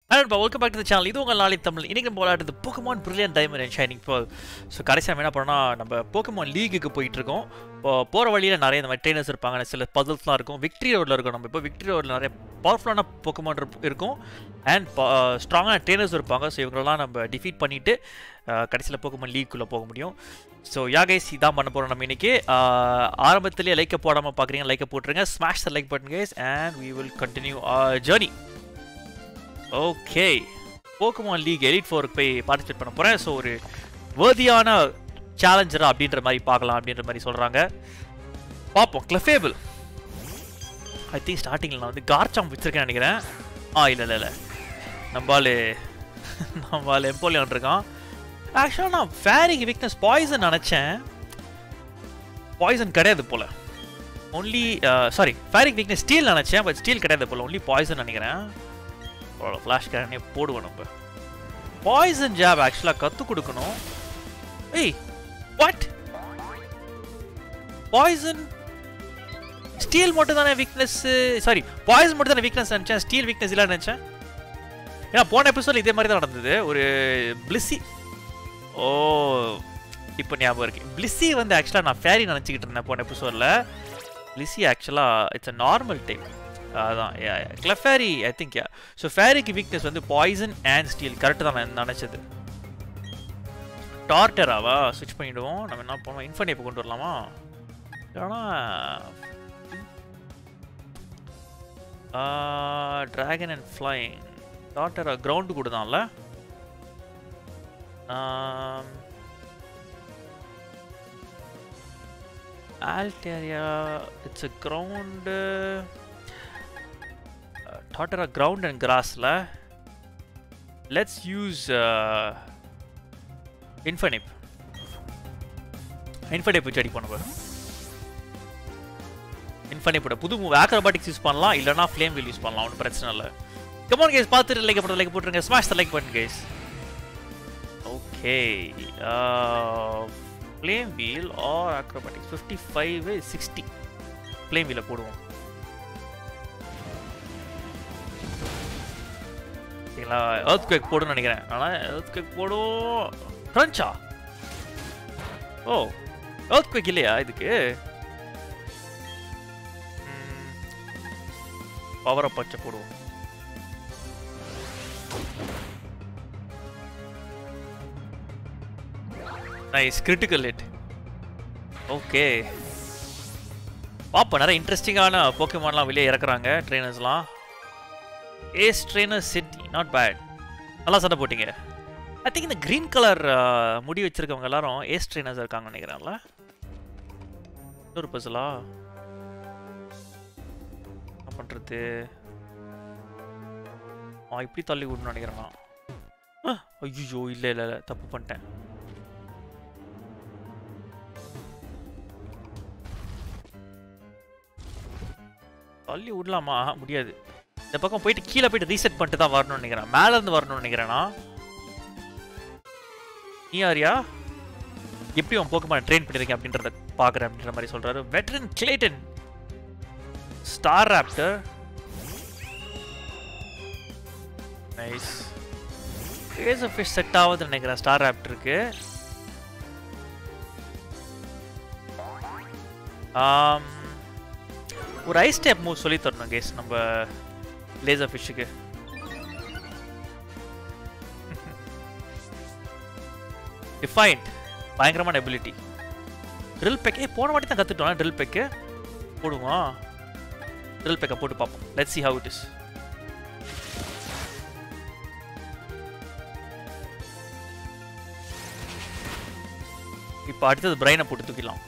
Hello welcome back to channel இது உங்கள் நாளை தமிழ் இன்னைக்கு நம்ம விளையாடுறது Pokemon brilliant diamond and shining இப்போ ஸோ கடைசியாக நம்ம என்ன பண்ணோம்னா நம்ம போக்கமான் லீகுக்கு போயிட்டு இருக்கோம் இப்போ போகிற வழியில் நிறைய இந்த மாதிரி ட்ரெயினர்ஸ் இருப்பாங்க சில பதல்ஸ்லாம் இருக்கும் விக்ட்ரி ரோடில் இருக்கும் நம்ம இப்போ விக்ட்ரி ரோடில் நிறைய பவர்ஃபுல்லான போக்கமான் இருக்கும் அண்ட் ஸ்ட்ராங்கான ட்ரெயினர்ஸ் இருப்பாங்க ஸோ இவங்களெல்லாம் நம்ம டிஃபீட் பண்ணிவிட்டு கடைசியில் போக்கமான் லீக்குள்ளே போக முடியும் ஸோ யா கைஸ் இதான் பண்ண போகிறோம் நம்ம இன்னைக்கு ஆரம்பத்திலேயே லைக்கை போடாமல் பார்க்குறீங்க லைக்கை போட்டுருங்க smash the like button guys and we will continue journey okay Pokemon league elite ஃபோருக்கு போய் பார்ட்டிசிபேட் பண்ண போகிறேன் ஸோ ஒரு வேர்தியான சேலஞ்சரா அப்படின்ற மாதிரி பார்க்கலாம் அப்படின்ற மாதிரி சொல்கிறாங்க பார்ப்போம் கிளஃபேபிள் ஐ திங்க் ஸ்டார்டிங்கில் நான் வந்து கார்ச்சாம் வச்சுருக்கேன் நினைக்கிறேன் ஆ இல்லை இல்லை இல்லை நம்மளால் நம்மளால் எம்போலியான் இருக்கான் ஆக்சுவலாக நான் ஃபேரிக்கு வீக்னஸ் பாய்சன் நினச்சேன் பாய்சன் கிடையாது போல் only sorry fairy weakness steel நினச்சேன் பட் ஸ்டீல் கிடையாது போல் ஒன்லி பாய்சன் நினைக்கிறேன் ஃப்ளாஷ் கேரனே போடுவோம் நம்ம பாய்சன் ஜாப் ஆக்சுவலாக கற்றுக் கொடுக்கணும் ஏய் வாட் பாய்சன் ஸ்டீல் மட்டும் தானே வீக்னஸ் சாரி பாய்சன் மட்டும் தானே வீக்னஸ் நினச்சேன் ஸ்டீல் வீக்னஸ் இல்லை நினச்சேன் ஏன்னா போன எபிசோட் இதே மாதிரி தான் நடந்தது ஒரு பிளிஸி ஓ இப்போ ஞாபகம் இருக்கு பிளிஸி வந்து ஆக்சுவலாக நான் ஃபேரி நினச்சிக்கிட்டு இருந்தேன் போன எபிசோடில் பிளிஸி ஆக்சுவலாக இட்ஸ் அ நார்மல் டைப் அதான் Clefairy I think yeah so ஃபேரிக்கு வீக்னஸ் வந்து பாய்சன் அண்ட் ஸ்டீல் கரெக்டு தான் நான் நினச்சது டார்டராவா ஸ்விட்ச் பண்ணிவிடுவோம் நம்ம என்ன பண்ணுவோம் இன்ஃபர்னேப்பை கொண்டு வரலாமா ஆனால் dragon and flying Torterra ground கூட தான்ல Altaria it's a ground Torterra ground and கிராஸில் லெட்ஸ் யூஸ் இன்ஃபனிப் இன்ஃபனிப் வச்சு அடி பண்ணுவேன் இன்ஃபனிப்போட புது மூவ் ஆக்ரோபாட்டிக்ஸ் யூஸ் பண்ணலாம் இல்லைனா ஃப்ளேம் வீல் யூஸ் பண்ணலாம் ஒன்றும் பிரச்சனை இல்லை கமான் கேஸ் பார்த்துட்டு லைக் போட்டு லைக் போட்டுருங்க ஸ்மாஷ் லைக் பண்ணுங்க guys okay flame wheel or acrobatics fifty five sixty flame வீலை போடுவோம் சரிங்களா எர்த் குவேக் போடுன்னு நினைக்கிறேன் ஆனால் எர்த் குவேக் போடும் க்ரன்ச்சா ஓ எர்த் குவேக் இல்லையா இதுக்கு பவரை பச்சை போடுவோம் நைஸ் கிரிட்டிக்கல் ஹிட் ஓகே பார்ப்போம் நிறைய இன்ட்ரெஸ்டிங்கான போக்கமான்லாம் வெளியே இறக்குறாங்க ட்ரெயினர்ஸ்லாம் ace trainer city not bad நல்லா சண்டை போட்டிங்க ஐ திங்க் இந்த க்ரீன் கலர் முடி வச்சிருக்கவங்க எல்லாரும் ஏஸ் ட்ரெயினர்ஸ் இருக்காங்க நினைக்கிறேன்ல இன்னொரு பசலா என்ன பண்ணுறது ஆ இப்படி தள்ளி விடணும்னு நினைக்கிறேன் ஐயோ இல்லை இல்லை இல்லை தப்பு பண்ணிட்டேன் தள்ளி விடலாமா முடியாது இந்த பக்கம் போயிட்டு கீழே போயிட்டு ரீசெட் பண்ணிட்டு தான் வரணும்னு நினைக்கிறேன் மேல இருந்து வரணும்னு நினைக்கிறேனா நீ யாரியா எப்படி அவன் போக்கமான ட்ரெயின் பண்ணிருக்கேன் அப்படின்றத பாக்குறேன் அப்படின்ற மாதிரி சொல்றாரு veteran Clayton Staraptor nice guys off fish set ஆகுதுன்னு நினைக்கிறேன் ஸ்டார் ராப்டருக்கு ஒரு ஐஸ் டைப் மூவ் சொல்லி தரணும் கேஸ் நம்ம லேசர் ஃபிஷ்ஷுக்கு டிஃபைன்ட் பயங்கரமான எபிலிட்டி ட்ரில் பெக் ஏ போன வாட்டி தான் கற்றுட்டோம் ட்ரில் பெக்கு போடுவோம் ட்ரில் பெக்கை போட்டு பார்ப்போம் let see how it is இப்போ அடுத்தது பிரெயினை போட்டு தூக்கிடலாம்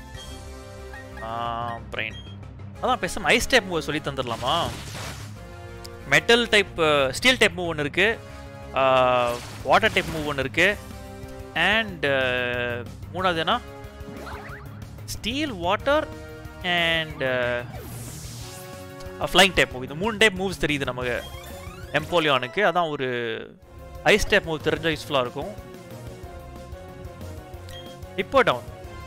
பிரெயின் அதான் பேசாம ஐஸ் டைப் மூவ் சொல்லி தந்துடலாமா metal type steel type move ஒன்று இருக்குது வாட்டர் டைப் மூவ் ஒன்று இருக்குது அண்ட் மூணாவது என்ன steel water and flying type move இந்த மூணு டைப் மூவ்ஸ் தெரியுது நமக்கு எம்போலியானுக்கு அதான் ஒரு ஐஸ் டைப் மூவ் தெரிஞ்சால் யூஸ்ஃபுல்லாக இருக்கும் இப்போ டவுன்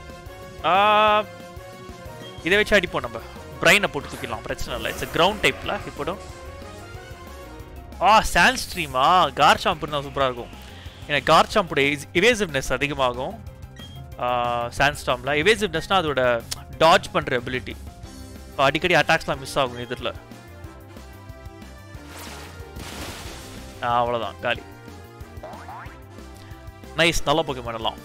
இதை வச்சு அடிப்போம் நம்ம பிரைனை போட்டு தூக்கிடலாம் பிரச்சனை இல்லை இட்ஸ் கிரவுண்ட் டைப்பில் இப்போ ஆ சாண்ட் ஸ்ட்ரீமா கார் ஷாம்ப் இருந்தால் சூப்பராக இருக்கும் எனக்கு கார் ஷாம்போட இவேசிவ்னஸ் அதிகமாகும் சாண்ட் ஸ்டாமில் இவேசிவ்னஸ்னால் அதோட டாட்ஜ் பண்ணுற எபிலிட்டி அடிக்கடி அட்டாக்ஸ்லாம் மிஸ் ஆகும் இதில் அவ்வளோதான் காலி நைஸ் நல்ல போக்கி எல்லாம்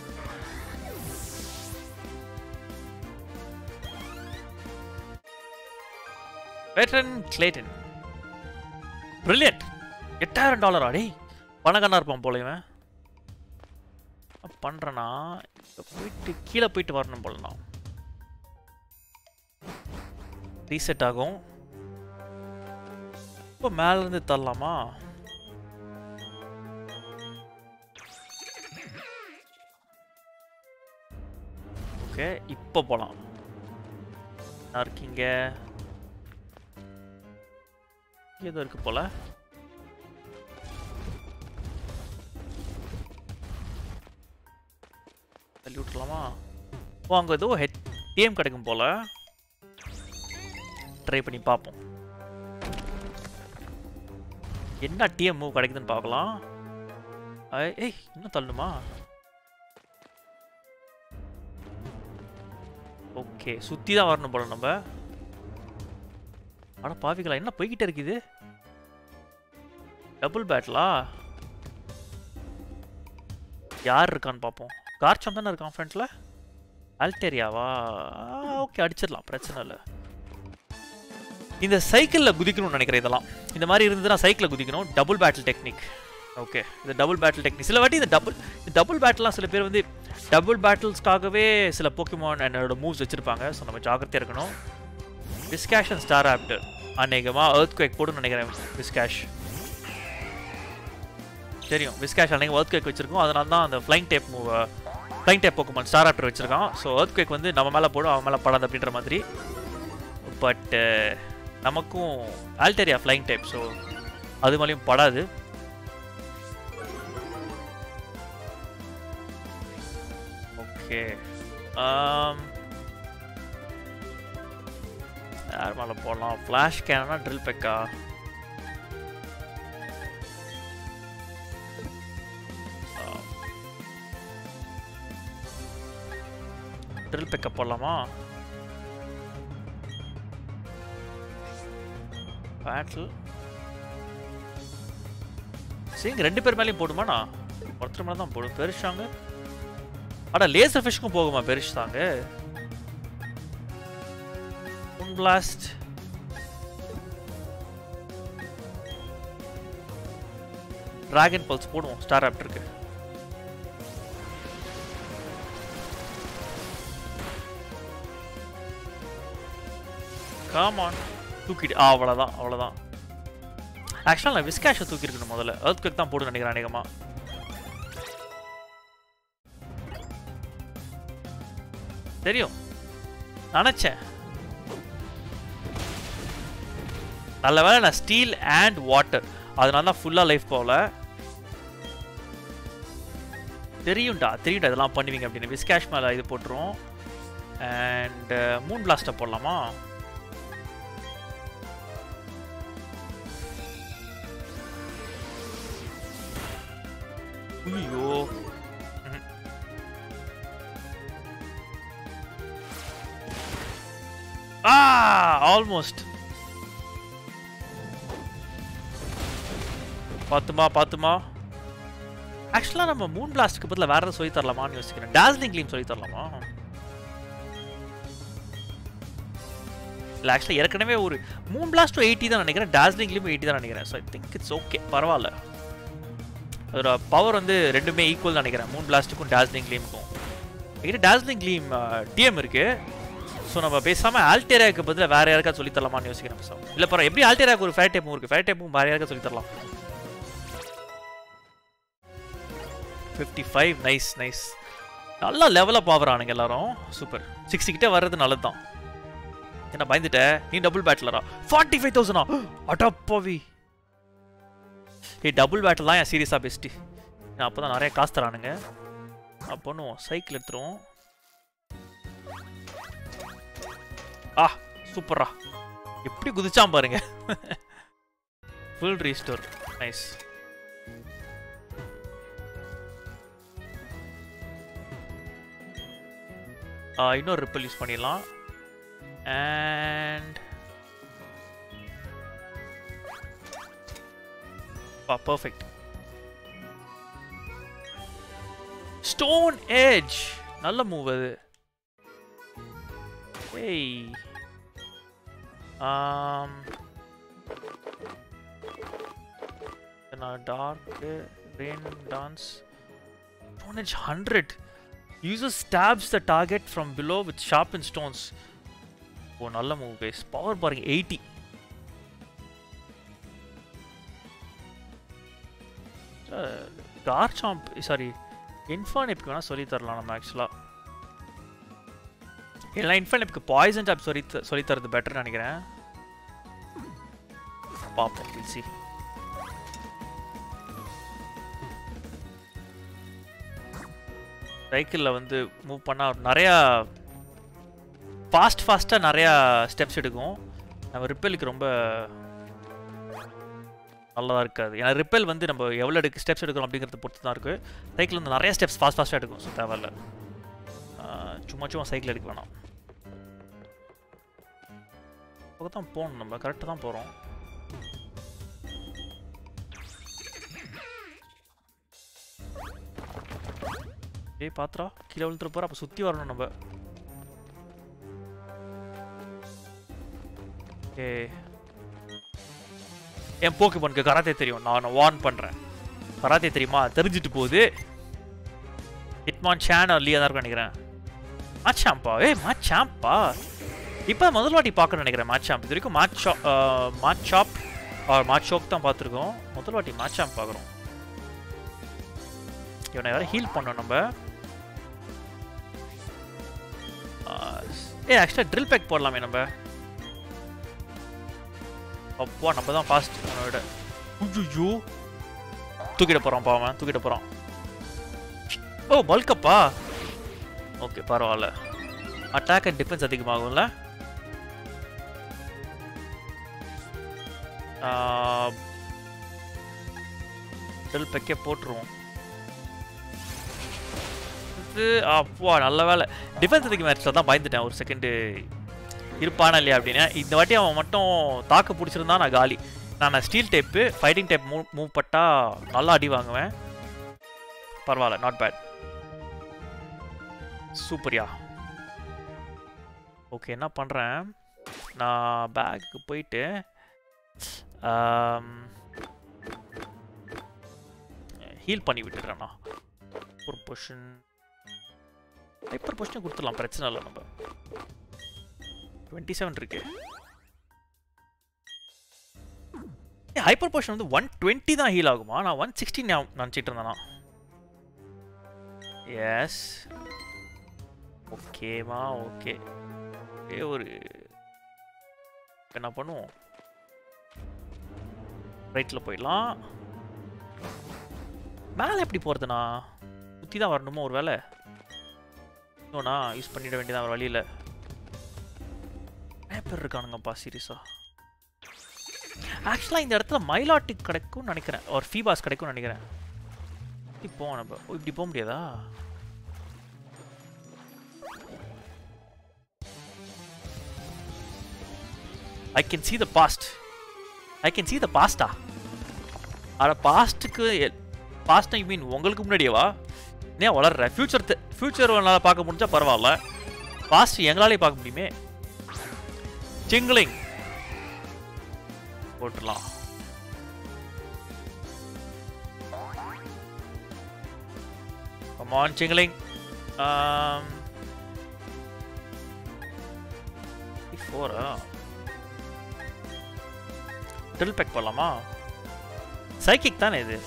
வெட்ரன் கிளேட்டன் பிரில்லியன்ட் எட்டாயிரம் டாலர் அடே பணக்காரனா இருப்பான் போல இவன் பண்ணுறேன்னா போயிட்டு கீழே போயிட்டு வரணும் போலண்ணா ரீசெட் ஆகும் இப்போ மேலேருந்து தரலாமா ஓகே இப்போ போகலாம் என்ன இருக்கீங்க ஏதோ இருக்கு போல தள்ளி விட்டுலாமா ஓ அங்கே ஏதோ ஹெட் டிஎம் கிடைக்கும் போல ட்ரை பண்ணி பார்ப்போம் என்ன டிஎம் மூவ் கிடைக்குதுன்னு பார்க்கலாம் ஐ- ஏய் இன்னும் தள்ளுமா ஓகே சுற்றி தான் வரணும் போல நம்ம அட பாவிகளா என்ன போய்கிட்டே இருக்குது டபுள் பேட்லா யார் இருக்கான்னு பார்ப்போம் கார்ச்சம் தானே இருக்கான் ஃப்ரண்ட்ல அல்டேரியாவா ஓகே அடிச்சிடலாம் பிரச்சனை இல்லை இந்த சைக்கிளில் குதிக்கணும்னு நினைக்கிறேன் இதெல்லாம் இந்த மாதிரி இருந்ததுன்னா சைக்கிளில் குதிக்கணும் டபுள் பேட்டில் டெக்னிக் ஓகே இந்த டபுள் பேட்டில் டெக்னிக் சில வாட்டி இந்த டபுள் இந்த டபுள் பேட்டிலாம் சில பேர் வந்து டபுள் பேட்டில்ஸ்க்காகவே சில போக்கிமான் என்னோட மூவ்ஸ் வச்சுருப்பாங்க ஸோ நம்ம ஜாக்கிரதையாக இருக்கணும் விஸ்கேஷ் அண்ட் ஸ்டார் ஆப்டர் அநேகமாக எர்த் குவேக் போடுன்னு நினைக்கிறேன் விஸ்கேஷ் தெரியும் விஸ்கேஷ் அன்னைக்கு எர்த் குவேக் வச்சிருக்கோம் அதனால தான் அந்த flying type move flying type Pokemon Staraptor வச்சிருக்கான் ஸோ எர்த் குவேக் வந்து நம்ம மேலே போடும் அவன் மேலே படாது அப்படின்ற மாதிரி பட் நமக்கும் ஆல்டேரியா ஃப்ளைங் டைப் ஸோ அது மேலேயும் படாது ஓகே யார் மேலே போடலாம் ஃப்ளாஷ் கேனா ட்ரில் பெக்கா ட்ரில் பெக்கப் போடலாமா பேட்டில் சரிங்க ரெண்டு பேர் மேலேயும் போடுமாண்ணா ஒருத்தர் மேலே தான் போடும் பெருஷாங்க அட லேசர் ஃபிஷ்க்கும் போகுமா பெருஷ் தாங்க உன் பிளாஸ்ட் டிராகன் பல்ஸ் போடுவோம் ஸ்டார் ஆப்டருக்கு காமான் தூக்கிட்டு ஆ அவ்வளோதான் அவ்வளோதான் ஆக்சுவலாக நான் விஸ்கேஷை தூக்கியிருக்கணும் முதல்ல earthquake தான் போடுன்னு நினைக்கிறேன் அநேகமாக தெரியும் நினச்சேன் நல்ல வேளை நான் ஸ்டீல் அண்ட் வாட்டர் அதனால தான் ஃபுல்லாக லைஃப் போகல தெரியும்டா தெரியும்டா இதெல்லாம் பண்ணுவீங்க அப்படின்னு விஸ்கேஷ் மேலே இது போட்டுருவோம் அண்ட் மூன் பிளாஸ்ட்டை போடலாமா ஐயோ ம்ஹும். ஆ ஆல்மோஸ்ட் பாத்துமா பாத்துமா ஆக்சுவலாக நம்ம மூன் பிளாஸ்ட்டுக்கு பதிலாக வேற எதாவது சொல்லி தரலாமான்னு யோசிக்கிறேன் டார்ஜிலிங் கிளீம் சொல்லி தரலாமா இல்லை ஆக்சுவலாக ஏற்கனவே ஒரு மூன் பிளாஸ்ட்டும் எயிட்டி தான் நினைக்கிறேன் டார்ஜிலிங் கிளீம் எயிட்டி தான் நினைக்கிறேன் so I think it's okay பரவாயில்ல அதோட பவர் வந்து ரெண்டுமே ஈக்குவல் தான் நினைக்கிறேன் மூன் பிளாஸ்ட்டுக்கும் டார்ஜிலிங் கிளீமுக்கும் என்கிட்ட டார்ஜிலிங் கிளீம் டிஎம் இருக்கு ஸோ நம்ம பேசாமல் ஆல்டேரியாவுக்கு பதிலாக வேற யாருக்கா சொல்லி தரலாமான்னு யோசிக்கிறேன் பேசாம இல்லை பரவாயில்ல எப்படி ஆல்டேரியாவுக்கு ஒரு ஃபேர் டைப்பும் இருக்குது ஃபேர் டைப்பும் வேற யாருக்கா சொல்லி தரலாம் ஃபிஃப்டி ஃபைவ் நைஸ் நைஸ் நல்லா லெவலப் ஆகுறானுங்க எல்லாரும் சூப்பர் சிக்ஸ்டி கிட்டே வர்றது நல்லது தான் என்ன பயந்துட்ட நீ டபுள் பேட்டிலரா ஃபார்ட்டி ஃபைவ் தௌசண்டா அடப்பாவி ஏய் டபுள் பேட்டில் தான் என் சீரியஸாக பெஸ்ட்டு நான் அப்போ தான் நிறைய காசு தரானுங்க நான் பண்ணுவோம் சைக்கிள் எடுத்துருவோம் ஆ சூப்பரா எப்படி குதிச்சான் பாருங்க ஃபுல் ரீஸ்டோர் நைஸ் இன்னொரு ரிப்பல் யூஸ் பண்ணிடலாம் அண்ட் பர்ஃபெக்ட் ஸ்டோன் ஏஜ் நல்ல மூவ் அது ஏய் ஆம் நான் dark rain dance stone edge hundred uses stabs the target from below with sharpened stones oh நல்ல மூவ் கைஸ் பவர் பாருங்க எயிட்டி கார்சாம்ப் சாரி இன்ஃபானிப்க்கு வேணால் சொல்லி தரலாம் நம்ம ஆக்சுவலாக இல்லை இன்ஃபானிப்க்கு பாய்சன் ஜாப் சொல்லி த- சொல்லி தரது பெட்டர்னு நினைக்கிறேன் பார்ப்போம் வில் சி சைக்கிளில் வந்து மூவ் பண்ணால் நிறையா ஃபாஸ்ட் ஃபாஸ்ட்டாக நிறையா ஸ்டெப்ஸ் எடுக்கும் நம்ம ரிப்பலுக்கு ரொம்ப நல்லதாக இருக்காது ஏன்னா ரிப்பல் வந்து நம்ம எவ்வளோ எடுக்க ஸ்டெப்ஸ் எடுக்கிறோம் அப்படிங்கிறத பொறுத்து தான் இருக்குது சைக்கிள் வந்து நிறைய ஸ்டெப்ஸ் ஃபாஸ்ட் ஃபாஸ்ட்டாக எடுக்கும் ஸோ தேவையில்ல ஆஹ் சும்மா சும்மா சைக்கிள் எடுக்க வேணாம் பக்கம் தான் போகணும் நம்ம கரெக்டாக தான் போகிறோம் ஏய் பாத்ரா கீழே விழுந்துட்டு போகிற அப்போ சுற்றி வரணும் நம்ம ஏ என் போக்கு கராத்தே தெரியும் நான் வார்ன் பண்ணுறேன் கராத்தே தெரியுமா தெரிஞ்சிட்டு போகுது ஹிட்மான் சேன் லீயா தான் இருக்கும் நினைக்கிறேன் மாச்சாம்பா ஏய் மாச்சாம்பா இப்போ முதல் வாட்டி பார்க்கணும்னு நினைக்கிறேன் மாச்சாம்ப் இது வரைக்கும் Machamp Machamp Machamp தான் பார்த்துருக்கோம் முதல் வாட்டி மாச்சாம்ப் பார்க்குறோம் இவனை வேற ஹீல் பண்ணோம் நம்ம ஆஹ், ஏ ஆக்சுவலாக ட்ரில் பேக் போடலாமே நம்ம அப்பா நம்ம தான் ஃபாஸ்ட் அவனை விட ஐயோ தூக்கிட போகிறான் பாவன் தூக்கிட போகிறான் ஓ பல்கப்பா ஓகே பரவாயில்ல அட்டாக் அண்ட் டிஃபென்ஸ் அதிகமாகும்ல ட்ரில் பேக்கே போட்டுருவோம் இது அப்பா நல்ல வேலை டிஃபென்ஸ் அதிக மேட்ச்சில் தான் பயந்துட்டேன் ஒரு செகண்டு இருப்பானா இல்லையா அப்படின்னு இந்த வாட்டி அவன் மட்டும் தாக்கு பிடிச்சிருந்தா நான் காலி நான் steel type fighting type move move பட்டா நல்லா அடி வாங்குவேன் பரவாயில்ல நாட் பேட் சூப்பர்யா ஓகே என்ன பண்ணுறேன் நான் பேக்கு போயிட்டு ஹீல் பண்ணி விட்டுடுறேண்ணா ஒரு பொஷன் ஹைப்பர் பொஷனை கொடுத்துடலாம் பிரச்சனை இல்லை நம்ம டுவெண்ட்டி செவன் இருக்கு ஹைப்பர் போர்ஷன் வந்து ஒன் டுவெண்ட்டி தான் ஹீல் ஆகுமா நான் ஒன் சிக்ஸ்டி நினச்சிட்டு இருந்தேனா எஸ் ஓகேமா ஓகே ஏ ஒரு என்ன பண்ணுவோம் ரைட்டில் போயிடலாம் மேலே எப்படி போகிறதுண்ணா சுற்றி தான் வரணுமோ ஒரு வேலை இன்னொன்னா யூஸ் பண்ணிட வேண்டியதான் ஒரு வழியில் நிறைய பேர் இருக்கானுங்கப்பா சீரியஸா ஆக்சுவலாக இந்த இடத்துல மயிலாட்டிக் கிடைக்கும்னு நினைக்கிறேன் ஒரு ஃபீபாஸ் கிடைக்கும்னு நினைக்கிறேன் இப்படி போவோம் நம்ம ஓ, இப்படி போக முடியாதா I can see the past I can see the past-ஆ அட பாஸ்ட்டுக்கு பாஸ்ட் ஐ மீன் உங்களுக்கு முன்னாடியேவா ஏன் வளர்ற ஃபியூச்சர் ஃபியூச்சர் உங்களால் பார்க்க முடிஞ்சா பரவாயில்ல பாஸ்ட் எங்களாலே பார்க்க முடியுமே சிங்கிளிங் போட்டுடலாம் Come on, Chingling. Um, four drill peck போடலாமா சைக்கிக் தானே இது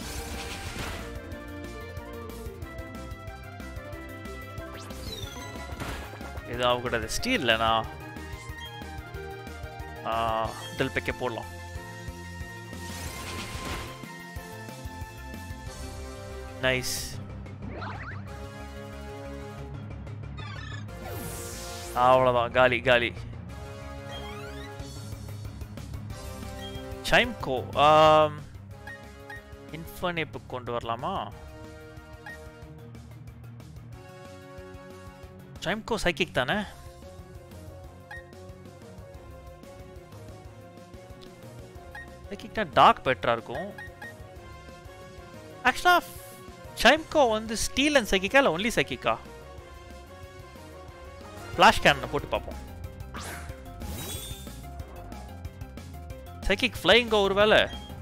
இது ஆகக்கூடாது ஸ்டீல்லண்ணா ட்ரில் பேக்கே போடலாம் நைஸ் அவ்வளோதான் காலி காலி சைம்கோ இன்ஃபர்னேப்பு கொண்டு வரலாமா சைம்கோ சைக்கிக் தானே சைக்கிக்னா டார்க் பெட்டரா இருக்கும் ஆக்சுவலா சைம்கோ வந்து ஸ்டீல் அண்ட் சைக்கிக்கா இல்லை ஒன்லி சைக்கிக்கா ஃப்ளாஷ் கேன் போட்டு பார்ப்போம் சைக்கிக் ஃப்ளைங்கோ ஒருவேளை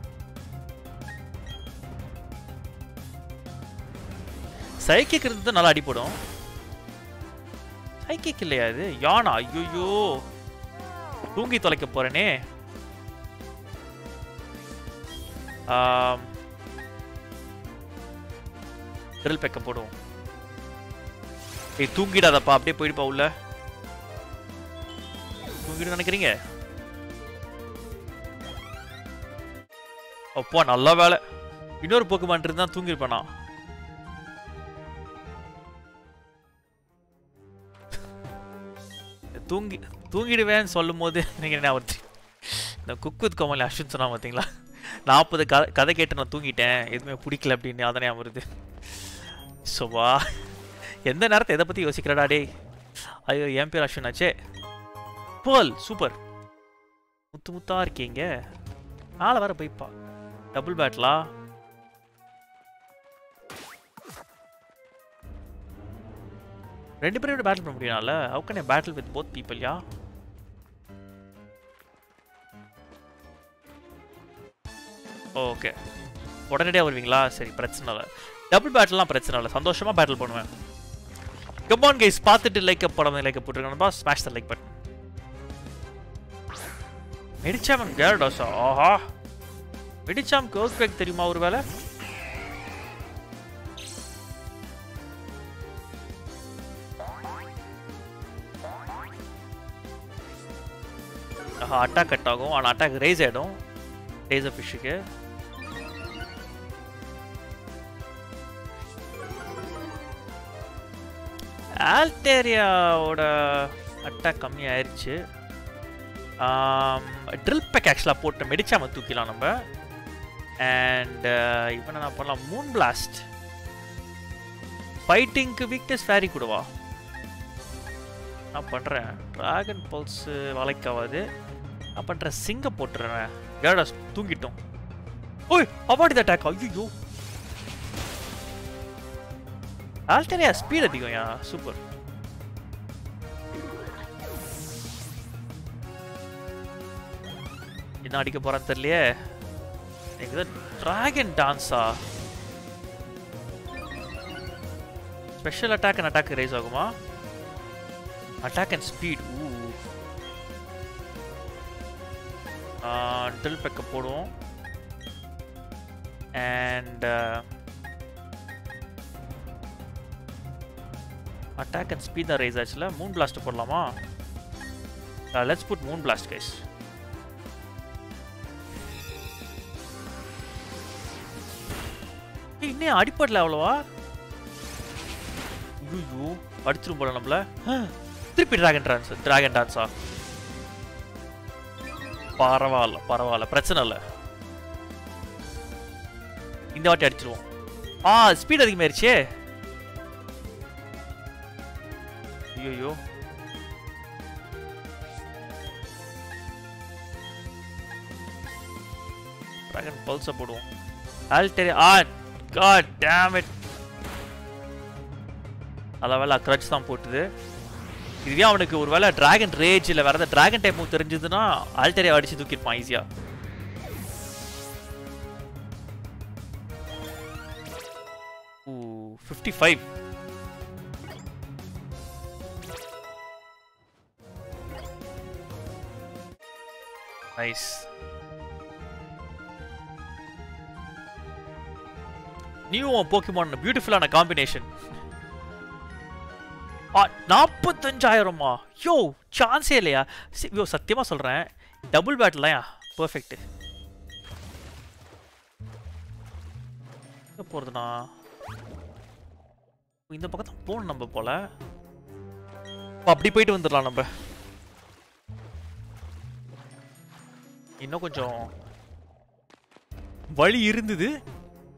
சைக்கிக் இருந்து நல்லா அடிப்படும் சைக்கிக் இல்லையா இது யானா ஐயோ தூங்கி தொலைக்க போறேனே ட்ரில் பெக்க போடுவோம் ஏய் தூங்கிடாதப்பா அப்படியே போயிடுப்பா உள்ள தூங்கிடு நினைக்கிறீங்க அப்பா நல்ல வேலை இன்னொரு போக்குமான் இருந்தா தூங்கிருப்பேன் நான் தூங்கி தூங்கிடுவேன்னு சொல்லும் போது எனக்கு என்ன வருது இந்த குக் வித் கோமலி அஸ்வின் சொன்னா பார்த்தீங்களா நாற்பது கதை கதை கேட்டு நான் தூங்கிட்டேன் எதுவுமே பிடிக்கல அப்படின்னு அதனே வருது சோவா எந்த நேரத்தை எதை பற்றி யோசிக்கிறடா டேய் ஐயோ என் பேர் அஸ்வின் ஆச்சே போல் சூப்பர் முத்து முத்தா இருக்கீங்க நாளை வர போய்ப்பா டபுள் பேட்லா ரெண்டு பேரும் பேட்டில் பண்ண முடியும்ல how can I battle with both people yeah okay உடனடியாக வருவீங்களா சரி பிரச்சனை இல்லை டபுள் பேட்டில்லாம் பிரச்சனை இல்லை சந்தோஷமாக பேட்டில் பண்ணுவேன் கமான் கைஸ் பார்த்துட்டு லைக் படம் லைக் போட்டுருக்கணும்பா ஸ்மாஷ் த லைக் பட்டன் மெடிச்சாமன் கேரடாஸா ஆஹா மெடிச்சாம் கோஸ் பேக் தெரியுமா ஒரு வேலை ஆஹா அட்டாக் கட் ஆகும் ஆனால் அட்டாக் ரேஸ் ஆகிடும் ரேசர் ஃபிஷ்ஷுக்கு ஆல்டேரியாவோட அட்டாக் கம்மி ஆயிடுச்சு ட்ரில் பேக் ஆக்சுவலாக போட்டு மெடிச்சாம தூக்கிலாம் நம்ம அண்ட் இப்போ என்ன பண்ணலாம் மூன் பிளாஸ்ட் ஃபைட்டிங்க்கு வீக்னஸ் ஃபேரி கூடவா நான் பண்ணுறேன் ட்ராகன் பல்ஸு வளைக்காவாது நான் பண்ணுறேன் சிங்க போட்டுறேன் ஏடா தூங்கிட்டோம் ஓய் அவார்டு அட்டாக் ஐயோ ஆல்டரியா ஸ்பீட் அதிகம் யா சூப்பர் என்ன அடிக்க போறான்னு தெரியலையே எனக்கு டிராகன் டான்ஸா special attack and attack rise ஆகுமா அட்டாக் அண்ட் ஸ்பீட் ஊ ட்ரில் பெக்க போடுவோம் அண்ட் அட்டாக் அண்ட் ஸ்பீட் தான் ரைஸ் ஆச்சுல மூன் பிளாஸ்ட் போடலாமா let's put moon blast guys இன்னும் அடிப்படல அவ்வளவா ஐயோ அடிச்சிரும் போல நம்மள திருப்பி டிராகன் டான்ஸ் டிராகன் டான்ஸா பரவாயில்ல பரவாயில்ல பிரச்சனை இல்லை இந்த வாட்டி அடிச்சிருவோம் ஆ ஸ்பீட் அதிகமாயிருச்சே ஐயோ டிராகன் பல்ஸை போடுவோம் ஆல்டரி ஆ காட் டேம் இட் அளவேல கிரட்ச் தான் போட்டுது இதுவே அவனுக்கு ஒரு வேளை டிராகன் ரேஜ் இல்லை வேற ஏதாவது டிராகன் டைப் மூவ் தெரிஞ்சதுன்னா ஆல்டரியா அடிச்சு தூக்கிருப்பான் ஈஸியா ஊ fifty five nice new Pokemon பியூட்டிஃபுல்லான காம்பினேஷன் நாற்பத்தஞ்சாயிரமா யோ சான்ஸே இல்லையா யோ சத்தியமாக சொல்கிறேன் டபுள் பேட்லையா பர்ஃபெக்ட் எங்கே போகிறதுண்ணா இந்த பக்கம் தான் போகணும் நம்ம போல அப்படி போயிட்டு வந்துடலாம் நம்ம இன்னும் கொஞ்சம் வழி இருந்தது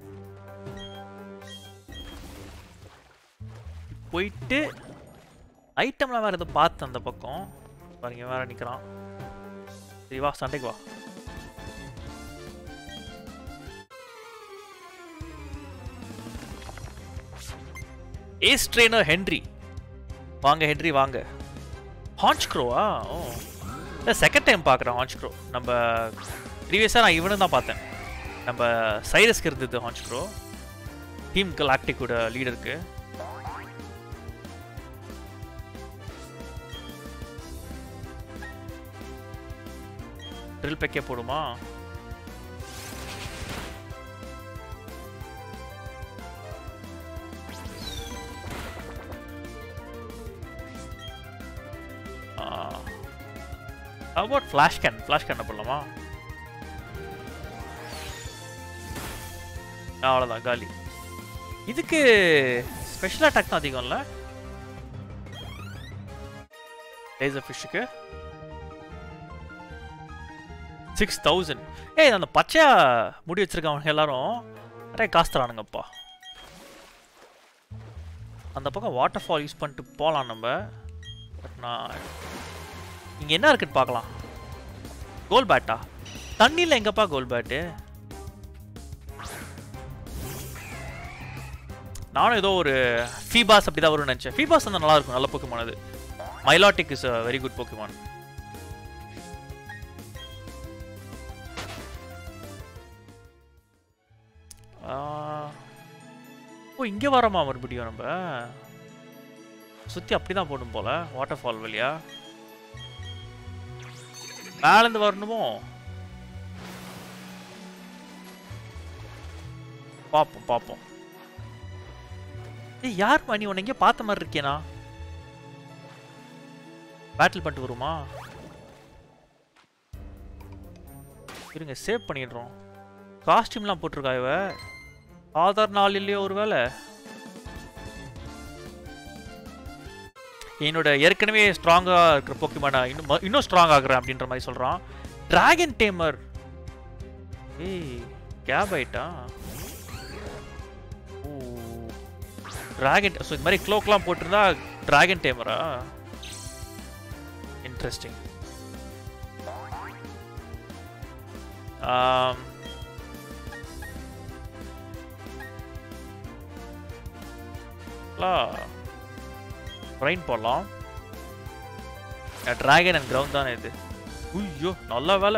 போயிட்டு ஐட்டம்லாம் வேறு எதுவும் பார்த்தேன் அந்த பக்கம் பாருங்க வேற நிற்கிறான் சரி வா சண்டைக்கு வா ஏஸ் ட்ரெயினர் ஹென்ரி வாங்க ஹென்ரி வாங்க ஹான்ச் க்ரோவா ஓ இல்லை செகண்ட் டைம் பார்க்குறேன் ஹான்ச் க்ரோ நம்ம ப்ரீவியஸாக நான் இவனும் தான் பார்த்தேன் நம்ம சைரஸ்க்கு இருந்தது ஹான்ச் க்ரோ டீம் கலாக்டிக்கோட லீடருக்கு ட்ரில் பெக்கே போடுமா about flash cannon flash cannon போடலாமா அவ்வளோதான் காலி இதுக்கு ஸ்பெஷல் அட்டாக் தான் அதிகம்ல லேசர் ஃபிஷ்ஷுக்கு சிக்ஸ் தௌசண்ட் ஏய் அந்த பச்சையா முடி வச்சிருக்கவங்க எல்லாரும் நிறைய காசு தரானுங்கப்பா அந்த பக்கம் வாட்டர் ஃபால் யூஸ் பண்ணிட்டு போகலாம் நம்ம பட் நான் இங்கே என்ன இருக்குன்னு பார்க்கலாம் கோல் பேட்டா தண்ணியில் எங்கப்பா கோல் பேட்டு நானும் ஏதோ ஒரு ஃபீபாஸ் அப்படி தான் வரும்னு நினச்சேன் ஃபீபாஸ் வந்து நல்லா இருக்கும் நல்ல போக்குமான் அது Milotic is a very good Pokemon ஓ இங்கே வரோமா மறுபடியும் நம்ம சுற்றி அப்படி தான் போடும் போல வாட்டர் ஃபால் வழியா மேலேருந்து வரணுமோ பார்ப்போம் பார்ப்போம் ஏய் யார் மணி உன்னை எங்கேயோ பார்த்த மாதிரி இருக்கேனா பேட்டில் பண்ணிட்டு வருமா இருங்க சேவ் பண்ணிடுறோம் காஸ்டியூம்லாம் போட்டிருக்கா இவ ஆதார் நாள் இல்லையோ ஒரு வேலை என்னோட ஏற்கனவே ஸ்ட்ராங்காக இருக்கிற போக்கிமான இன்னும் ம- இன்னும் ஸ்ட்ராங் ஆகுறேன் அப்படின்ற மாதிரி சொல்கிறான் டிராகன் டேமர் ஏய் கேப் ஆயிட்டா ஓ டிராகன் ஸோ இது மாதிரி க்ளோக்லாம் போட்டிருந்தா டிராகன் டேமரா இன்ட்ரெஸ்டிங் ட்ரெயின் போடலாம் டிராகன் அண்ட் கிரவுண்ட் தானே இது ஐயோ நல்ல வேலை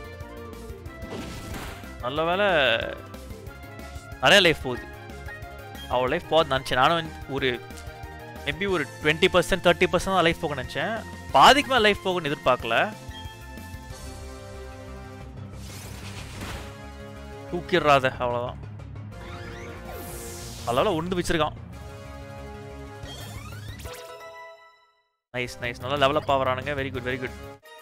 நல்ல வேலை நிறைய லைஃப் போகுது அவ்வளோ லைஃப் போகுது நினச்சேன் நானும் வந்து ஒரு மேபி ஒரு டுவெண்ட்டி பர்சன்ட் தேர்ட்டி பர்சன்ட் தான் லைஃப் போக நினச்சேன் பாதிக்கு மேலே லைஃப் போகும்னு எதிர்பார்க்கல தூக்கிடுறாத அவ்வளோதான் அதனால உண்டு வச்சிருக்கான் நைஸ் நைஸ் நல்லா டெவலப் ஆகுறானுங்க வெரி குட் வெரி குட்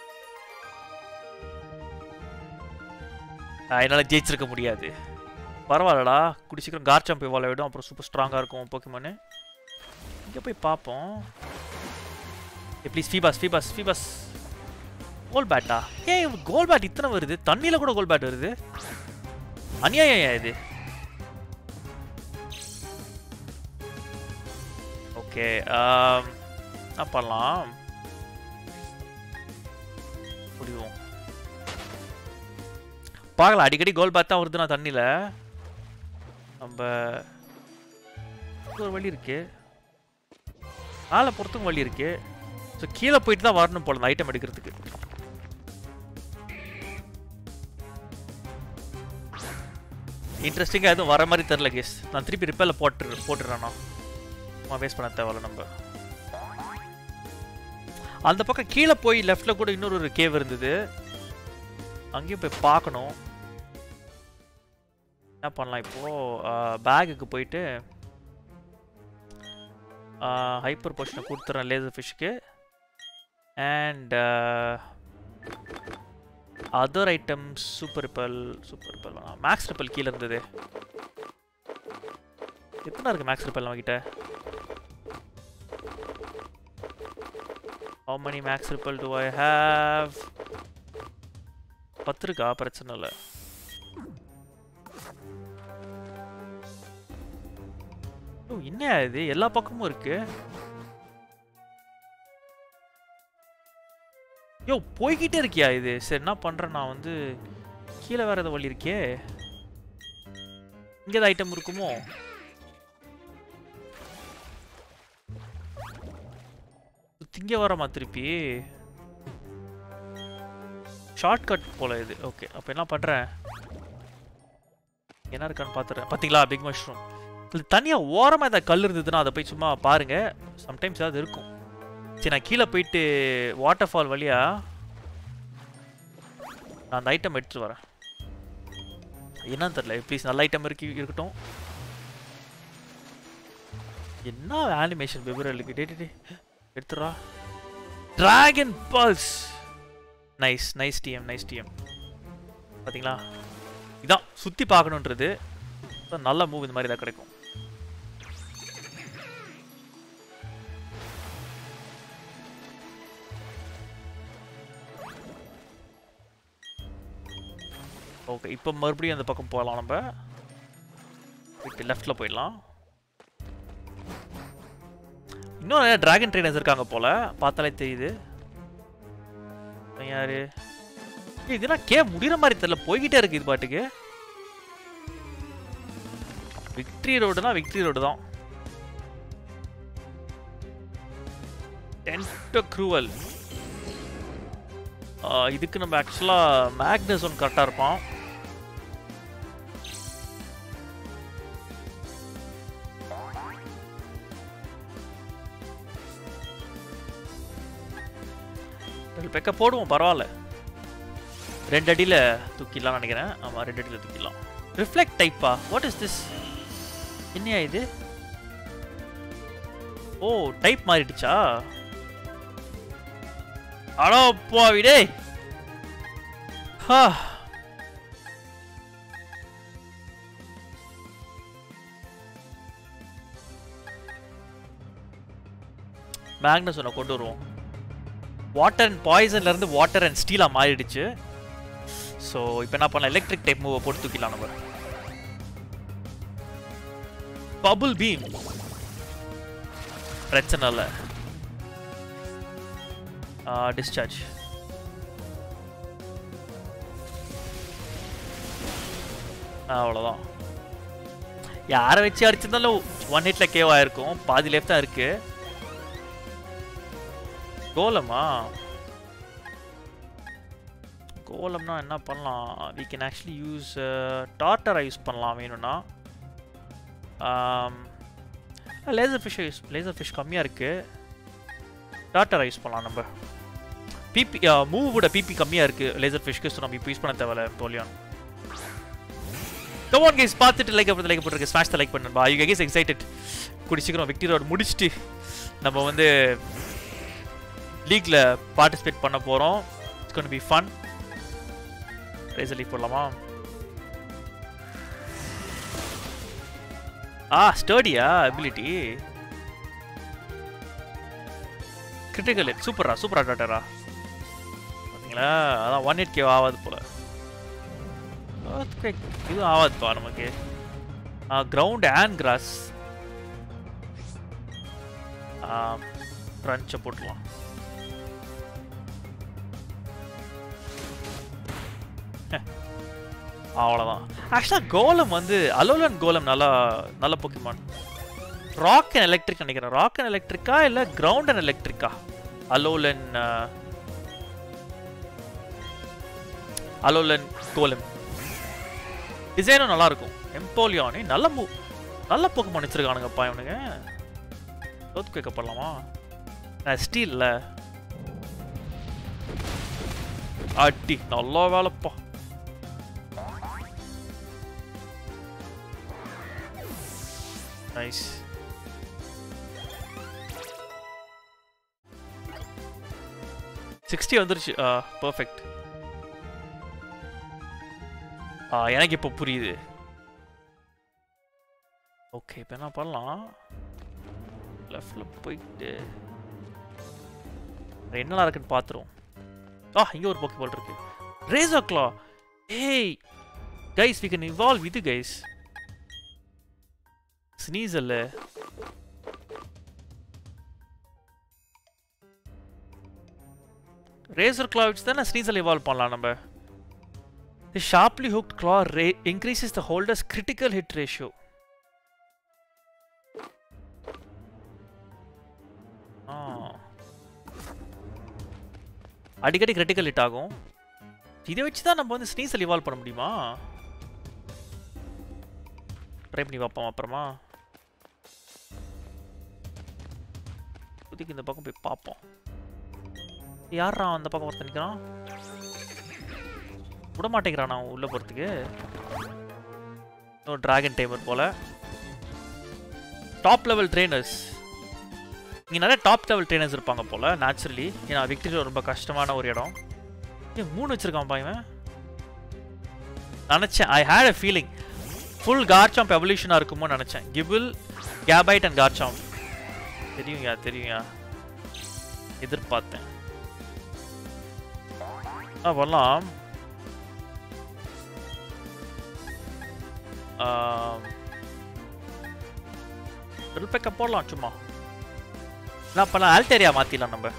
என்னால் ஜெயிச்சிருக்க முடியாது பரவாயில்லடா குடி சீக்கிரம் கார்ச்சம் போய் வாழ விடும் அப்புறம் சூப்பர் ஸ்ட்ராங்காக இருக்கும் போக்கிமானு இங்கே போய் பார்ப்போம் ஏ ப்ளீஸ் ஃபீபாஸ் ஃபீபாஸ் ஃபீபாஸ் கோல் பேட்டா ஏன் கோல் பேட் இத்தனை வருது தண்ணியில் கூட கோல் பேட் வருது அநியாயம் ஏன் இது ஓகே என்ன பண்ணலாம் முடிவோம் பார்க்கலாம் அடிக்கடி கோல் பேட் தான் வருது நான் தண்ணியில் நம்ம ஒரு வழி இருக்கு மேலே போகிறதுக்கும் வழி இருக்கு ஸோ கீழே போயிட்டு தான் வரணும் போல இந்த ஐட்டம் எடுக்கிறதுக்கு இன்ட்ரெஸ்டிங்காக எதுவும் வர மாதிரி தெரில கேஸ் நான் திருப்பி ரிப்பேரில் போட்டு போட்டுடுறேண்ணா சும்மா வேஸ்ட் பண்ண தேவையில்ல நம்ம அந்த பக்கம் கீழே போய் லெஃப்டில் கூட இன்னொரு ஒரு கேவ் இருந்தது அங்கேயும் போய் பார்க்கணும் என்ன பண்ணலாம் இப்போது பேகுக்கு போயிட்டு ஹைப்பர் பொஷனை கொடுத்துட்றேன் லேசர் ஃபிஷ்க்கு and other items super repel super repel max repel கீழே இருந்தது எத்தனை இருக்கு மேக்ஸ் ரிப்பல் நம்மக்கிட்ட how many max ripple do I have பத்து இருக்கா பிரச்சனை இல்லை ஓ என்ன இது எல்லா பக்கமும் இருக்கு யோ போய்கிட்டே இருக்கியா இது சரி என்ன பண்றேன் நான் வந்து கீழே வேற ஏதோ வழி இருக்கே இங்க ஏதாவது ஐட்டம் இருக்குமோ திங்க வரமா திருப்பி ஷார்ட்கட் போல இது ஓகே அப்போ என்ன பண்றேன் என்ன இருக்கான்னு பார்த்துறேன் பார்த்தீங்களா பிக் மஷ்ரூம் இது தனியாக ஓரமாக ஏதாவது கல் இருந்ததுன்னா அதை போய் சும்மா பாருங்க சம்டைம்ஸ் ஏதாவது இருக்கும் சரி நான் கீழே போயிட்டு வாட்டர் ஃபால் வழியா நான் அந்த ஐட்டம் எடுத்துட்டு வரேன் என்னன்னு தெரியல ப்ளீஸ் நல்ல ஐட்டம் இருக்கு இருக்கட்டும் என்ன ஆனிமேஷன் வெவ்வேறு டே டே எடுத்துடா dragon pulse nice nice TM nice TM பார்த்தீங்களா இதான் சுற்றி பார்க்கணுன்றது அதான் நல்ல மூவ் இந்த மாதிரி தான் கிடைக்கும் ஓகே இப்போ மறுபடியும் அந்த பக்கம் போகலாம் நம்ம இப்போ லெஃப்டில் போயிடலாம் இன்னும் நிறைய டிராகன் ட்ரைனர்ஸ் இருக்காங்க போல பார்த்தாலே தெரியுது இவன் யாரு ஏய், இதெல்லாம் கே முடிகிற மாதிரி தெரியல போய்கிட்டே இருக்கு இது பாட்டுக்கு விக்ட்ரி ரோடுனா விக்ட்ரி ரோடு தான் டென்ட் க்ரூவல் இதுக்கு நம்ம ஆக்சுவலாக மேக்னஸ் ஒன்று கரெக்டாக இருப்பான் ரெண்டு பெக்க போடுவோம் பரவாயில்ல ரெண்டு அடியில் தூக்கிடலாம் நினைக்கிறேன் ஆமாம் ரெண்டு அடியில் தூக்கிடலாம் ரிஃப்ளெக்ட் டைப்பா வாட் இஸ் திஸ் என்னையா இது ஓ டைப் மாறிடுச்சா அடோ போவி டேய் ஹா மேக்னஸ் ஒன்று கொண்டு வருவோம் வாட்டர் அண்ட் பாய்சன்ல இருந்து வாட்டர் அண்ட் ஸ்டீலா மாறிடுச்சு ஸோ இப்போ என்ன பண்ணலாம் எலக்ட்ரிக் டைப் மூவை போட்டு தூக்கிடலாம் நம்ம பபுள் பீம் பிரச்சனை இல்லை டிஸ்சார்ஜ் அவ்வளோதான் யாரை வச்சு அடிச்சிருந்தாலும் ஒன் ஹிட்ல கேவ் ஆயிருக்கும் பாதி லேஃப் தான் இருக்கு கோலமா கோலம்னா என்ன பண்ணலாம் வி கேன் ஆக்சுவலி யூஸ் டார்டரை யூஸ் பண்ணலாம் வேணும்னா லேசர் ஃபிஷ்ஷை யூஸ் லேசர் ஃபிஷ் கம்மியாக இருக்குது டார்டரை யூஸ் பண்ணலாம் நம்ம பிபி மூவோட பிபி கம்மியாக இருக்குது லேசர் ஃபிஷ்க்கு ஸோ நம்ம இப்போ யூஸ் பண்ண தேவையில்ல போலியான் கமான் கைஸ் பார்த்துட்டு லைக் அப்படி லைக் போட்டுருக்கு ஸ்மாஷ் லைக் பண்ணுபா யூ கைஸ் எக்ஸைட்டட் கூடி சீக்கிரம் விக்டரி ரோட் முடிச்சுட்டு நம்ம வந்து லீக்ல பார்ட்டிசிபேட் பண்ண போகிறோம் it's gonna be fun razor league போடலாமா ஆ ஸ்டடியா அபிலிட்டி கிரிட்டிக்கல் சூப்பரா சூப்பரா டாட்டரா பார்த்தீங்களா அதான் ஒன் எயிட் கே ஆகாது போல Earthquake இது ஆகாதுப்பா நமக்கு கிரவுண்ட் அண்ட் கிராஸ் க்ரன்ச்சை போட்டுலாம் அவ்வளோதான் ஆக்சுவலாக கோலம் வந்து அலோலன் கோலம் நல்லா நல்ல பொக்கிமான் ராக் அண்ட் எலக்ட்ரிக் நினைக்கிறேன் ராக் அண்ட் எலக்ட்ரிக்கா இல்லை கிரவுண்ட் அண்ட் எலக்ட்ரிக்கா அலோலன் அலோலன் கோலம் டிசைனும் நல்லா இருக்கும் எம்போலியானி நல்ல மூ நல்ல பொக்கமான் வச்சிருக்கானுங்கப்பா இவனுங்க தோத்து கேட்கப்படலாமா ஸ்டீல்ல அட்டி நல்லா வேலைப்பா நைஸ் சிக்ஸ்டி வந்துருச்சு பர்ஃபெக்ட் எனக்கு இப்போ புரியுது ஓகே இப்போ என்ன பண்ணலாம் லெஃப்டில் போயிட்டு வேற என்னலாம் இருக்குன்னு பார்த்துருவோம் ஆ இங்கே ஒரு போக்கி பால் இருக்கு ரேசா க்ளா ஏய் கைஸ் வி கேன் இவால்வ் இது கைஸ் ஸ்னீஸ் அல்ல ரேசர் கிளா வச்சு தானே ஸ்னீசல் இவால்வ் பண்ணலாம் நம்ம தி sharply hooked claw ray increases the holder's critical hit ratio அடிக்கடி கிரிட்டிக்கல் ஹிட் ஆகும் இதை வச்சு தான் நம்ம வந்து ஸ்னீசல் இவால்வ் பண்ண முடியுமா ட்ரை பண்ணி பார்ப்போம் அப்புறமா இப்போதைக்கு இந்த பக்கம் போய் பார்ப்போம் யாரா அந்த பக்கம் ஒருத்தன் நிற்கிறான் விட மாட்டேங்கிறான் நான் உள்ளே போகிறதுக்கு ஒரு டிராகன் டைமர் போல டாப் லெவல் ட்ரெயினர்ஸ் இங்கே நிறைய டாப் லெவல் ட்ரெயினர்ஸ் இருப்பாங்க போல நேச்சுரலி ஏன்னா விக்டரி ரொம்ப கஷ்டமான ஒரு இடம் ஏன் மூணு வச்சிருக்கான் இவன் நினச்சேன் I had a feeling full Garchomp எவல்யூஷனாக இருக்குமோ நினச்சேன் கிபிள் கேபைட் அண்ட் கார்ச்சாம்ப் தெரியுங்க தெரியுங்க எதிர்பார்த்தேன் ஆ பண்ணலாம் ட்ரில் போடலாம் சும்மா நான் பண்ணலாம் ஆல்டேரியா மாற்றிடலாம் நம்ம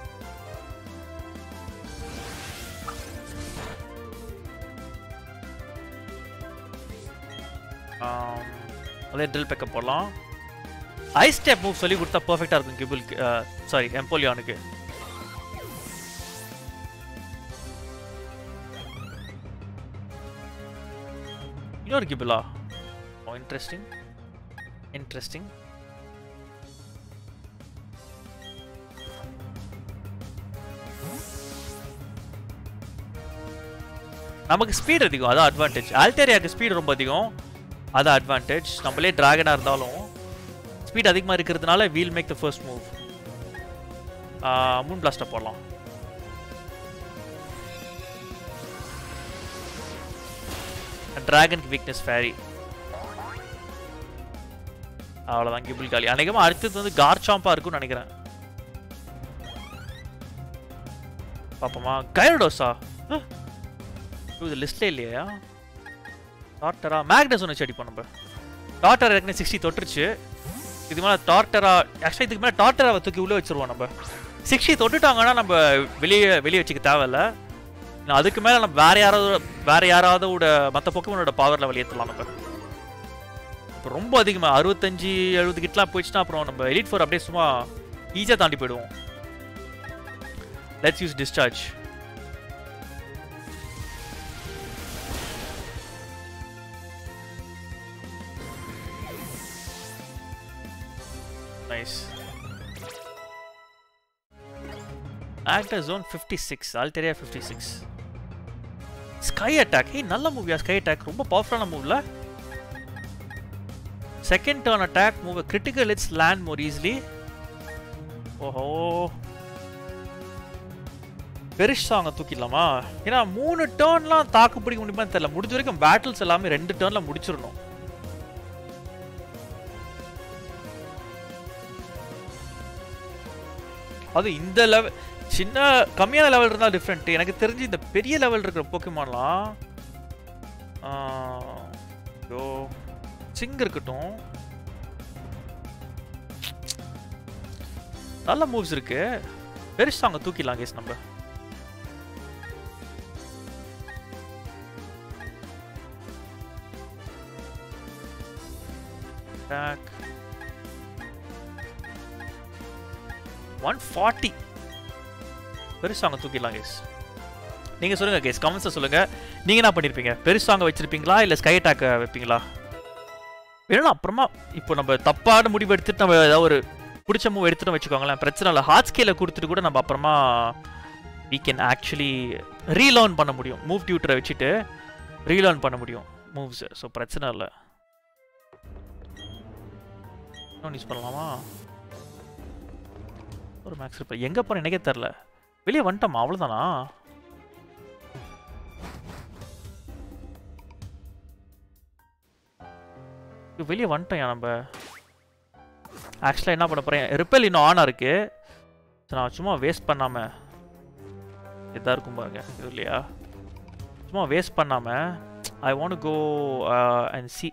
அதே ட்ரில் பேக்கப் போடலாம் ஐஸ் ஸ்டெப் மூவ் சொல்லி கொடுத்தா பர்ஃபெக்டாக இருக்கும் கிபிளுக்கு சாரி எம்போலியானுக்கு இன்னொரு கிபிளா ஓ இன்ட்ரெஸ்டிங் இன்ட்ரெஸ்டிங் நமக்கு ஸ்பீட் அதிகம் அதான் அட்வான்டேஜ் ஆல்டேரியாவுக்கு ஸ்பீட் ரொம்ப அதிகம் அதான் அட்வான்டேஜ் நம்மளே டிராகனாக இருந்தாலும் ஸ்பீட் அதிகமாக இருக்கிறதுனால we'll make the first move moon பிளாஸ்டை போடலாம் டிராகனுக்கு வீக்னஸ் ஃபேரி அவ்வளோதான் கிபிள் காலி அநேகமாக அடுத்தது வந்து கார்ச்சாம்பாக இருக்கும்னு நினைக்கிறேன் பாப்போமா கைரடோஸா இது லிஸ்ட்லே இல்லையா டாட்டரா மேக்னஸ் ஒன்று வச்சு அடிப்போம் நம்ம டாட்டர் ஏற்கனவே சிக்ஸ்டி தொட்டுருச்சு இது மேலே டார்டரா ஆக்சுவலாக இதுக்கு மேலே டார்டராவை தூக்கி உள்ளே வச்சிருவோம் நம்ம சிக்ஸ்டி தொட்டுட்டாங்கன்னா நம்ம வெளியே வெளியே வச்சுக்க தேவையில்ல இன்னும் அதுக்கு மேலே நம்ம வேற யாராவது வேற யாராவது மற்ற பொக்கமனோட பவரில் வெளியேற்றலாம் நம்ம இப்போ ரொம்ப அதிகமாக அறுபத்தஞ்சு எழுபது கிட்டலாம் போயிடுச்சுன்னா அப்புறம் நம்ம எலிட் ஃபோர் அப்படியே சும்மா ஈஸியாக தாண்டி போயிடுவோம் let's use discharge Nice. Actor Zone 56, Altaria 56. Sky attack hey நல்ல மூவியா ஸ்கை அட்டாக் ரொம்ப பவர்ஃபுல்லான மூவ்ல second turn attack move critical it's land more easily ஓஹோ பெரிஷ் சாங்கை தூக்கிடலாமா ஏன்னா மூணு டேர்ன்லாம் தாக்கு பிடிக்க முடியுமா தெரியல முடிஞ்ச வரைக்கும் பேட்டில்ஸ் எல்லாமே ரெண்டு டேர்ன்ல முடிச்சிடணும் அது இந்த லெவல் சின்ன கம்மியான லெவல் இருந்தால் டிஃப்ரெண்ட் எனக்கு தெரிஞ்சு இந்த பெரிய லெவல் இருக்கிற போக்கிமான்லாம் ஐயோ சிங் இருக்கட்டும் நல்ல மூவ்ஸ் இருக்கு பெருசா அங்கே தூக்கிடலாம் கேஸ் நம்ம பேக் ஒன் ஃபார்ட்டி பெருசாங்க தூக்கிடலாம் கேஸ் நீங்கள் சொல்லுங்கள் கேஸ் கமெண்ட்ஸை சொல்லுங்கள் நீங்கள் என்ன பண்ணியிருப்பீங்க பெருசாங்க வச்சுருப்பீங்களா இல்லை ஸ்கை அட்டாக்கை வைப்பீங்களா வேணும் அப்புறமா இப்போ நம்ம தப்பான முடிவு எடுத்துட்டு நம்ம ஏதாவது ஒரு பிடிச்ச மூவ் எடுத்துட்டு வச்சுக்கோங்களேன் பிரச்சனை இல்லை ஹார்ட் ஸ்கேல கொடுத்துட்டு கூட நம்ம அப்புறமா வீ கேன் ஆக்சுவலி ரீலேர்ன் பண்ண முடியும் மூவ் டியூட்டரை வச்சுட்டு ரீலேர்ன் பண்ண முடியும் மூவ்ஸ் ஸோ பிரச்சனை இல்லை இன்னும் யூஸ் பண்ணலாமா ஒரு மேக்ஸ் ரிப்பர் எங்கே போகிறேன் எனக்கே தெரில வெளியே வந்துட்டோமா அவ்வளோதானா வெளியே வந்துட்டோம் நம்ம ஆக்சுவலாக என்ன பண்ண போகிறேன் ரிப்பல் இன்னும் ஆனாக இருக்கு நான் சும்மா வேஸ்ட் பண்ணாமல் இதாக இருக்கும் பாருங்க இது இல்லையா சும்மா வேஸ்ட் பண்ணாமல் I want go and see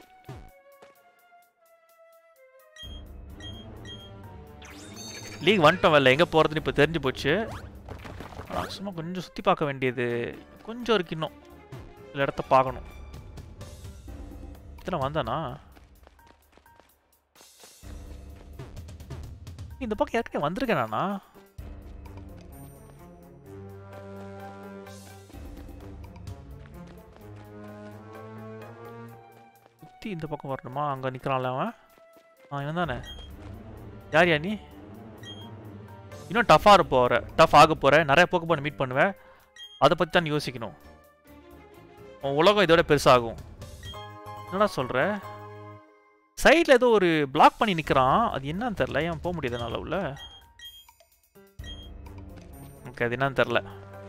league வந்துட்டோம் வரல எங்கே போகிறதுன்னு இப்போ தெரிஞ்சு போச்சு சும்மா கொஞ்சம் சுற்றி பார்க்க வேண்டியது கொஞ்சம் இருக்கு இன்னும் சில இடத்த பார்க்கணும் இத்தனை வந்தானா இந்த பக்கம் ஏற்கனவே வந்திருக்கேன் நானா சுற்றி இந்த பக்கம் வரணுமா அங்கே நிற்கிறான்ல அவன் ஆ இவன் தானே யார் யா நீ இன்னும் டஃப்பாக இருக்க போகிற டஃப் ஆக போகிற நிறைய போக்கு மீட் பண்ணுவேன் அதை பற்றி தான் நீ யோசிக்கணும் உன் உலகம் இதோட பெருசாகும் என்னடா சொல்கிற சைடில் ஏதோ ஒரு பிளாக் பண்ணி நிற்கிறான் அது என்னன்னு தெரில ஏன் போக முடியாது என்னால் உள்ள ஓகே அது என்னன்னு தெரில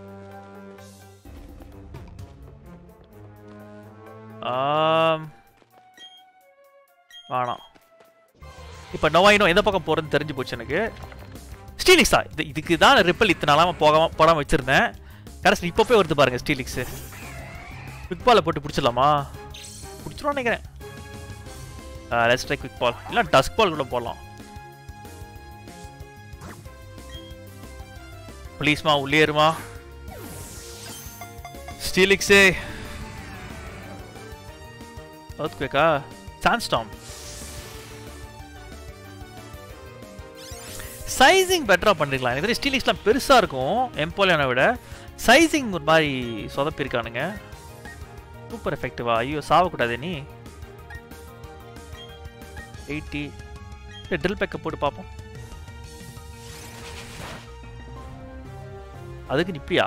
ஆம். வேணாம் இப்போ நோவாயினோ எந்த பக்கம் போகிறதுன்னு தெரிஞ்சு போச்சு எனக்கு ஸ்டீலிக்ஸா இது இதுக்கு தான் ரிப்பல் இத்தனை நாளாக போகாம போடாமல் வச்சுருந்தேன் கடைசி இப்போ போய் வருது பாருங்க ஸ்டீலிக்ஸு குவிக் பாலை போட்டு பிடிச்சிடலாமா பிடிச்சிரும் நினைக்கிறேன் லெட்ஸ் ட்ரை குவிக் பால் இல்லை டஸ்க் பால் கூட போடலாம் ப்ளீஸ்மா உள்ளேருமா ஸ்டீலிக்ஸு அவுத் குவிக்கா சான்ஸ்டாம் சைசிங் பெட்டராக பண்ணிருக்கலாம் எனக்கு ஸ்டீலிக்ஸ்லாம் பெருசாக இருக்கும் எம்போலியானை விட சைசிங் ஒரு மாதிரி சொதப்பிருக்கானுங்க சூப்பர் எஃபெக்டிவா ஐயோ சாவக்கூடாது நீ எயிட்டி ட்ரில் பேக்கை போட்டு பார்ப்போம் அதுக்கு நிப்பியா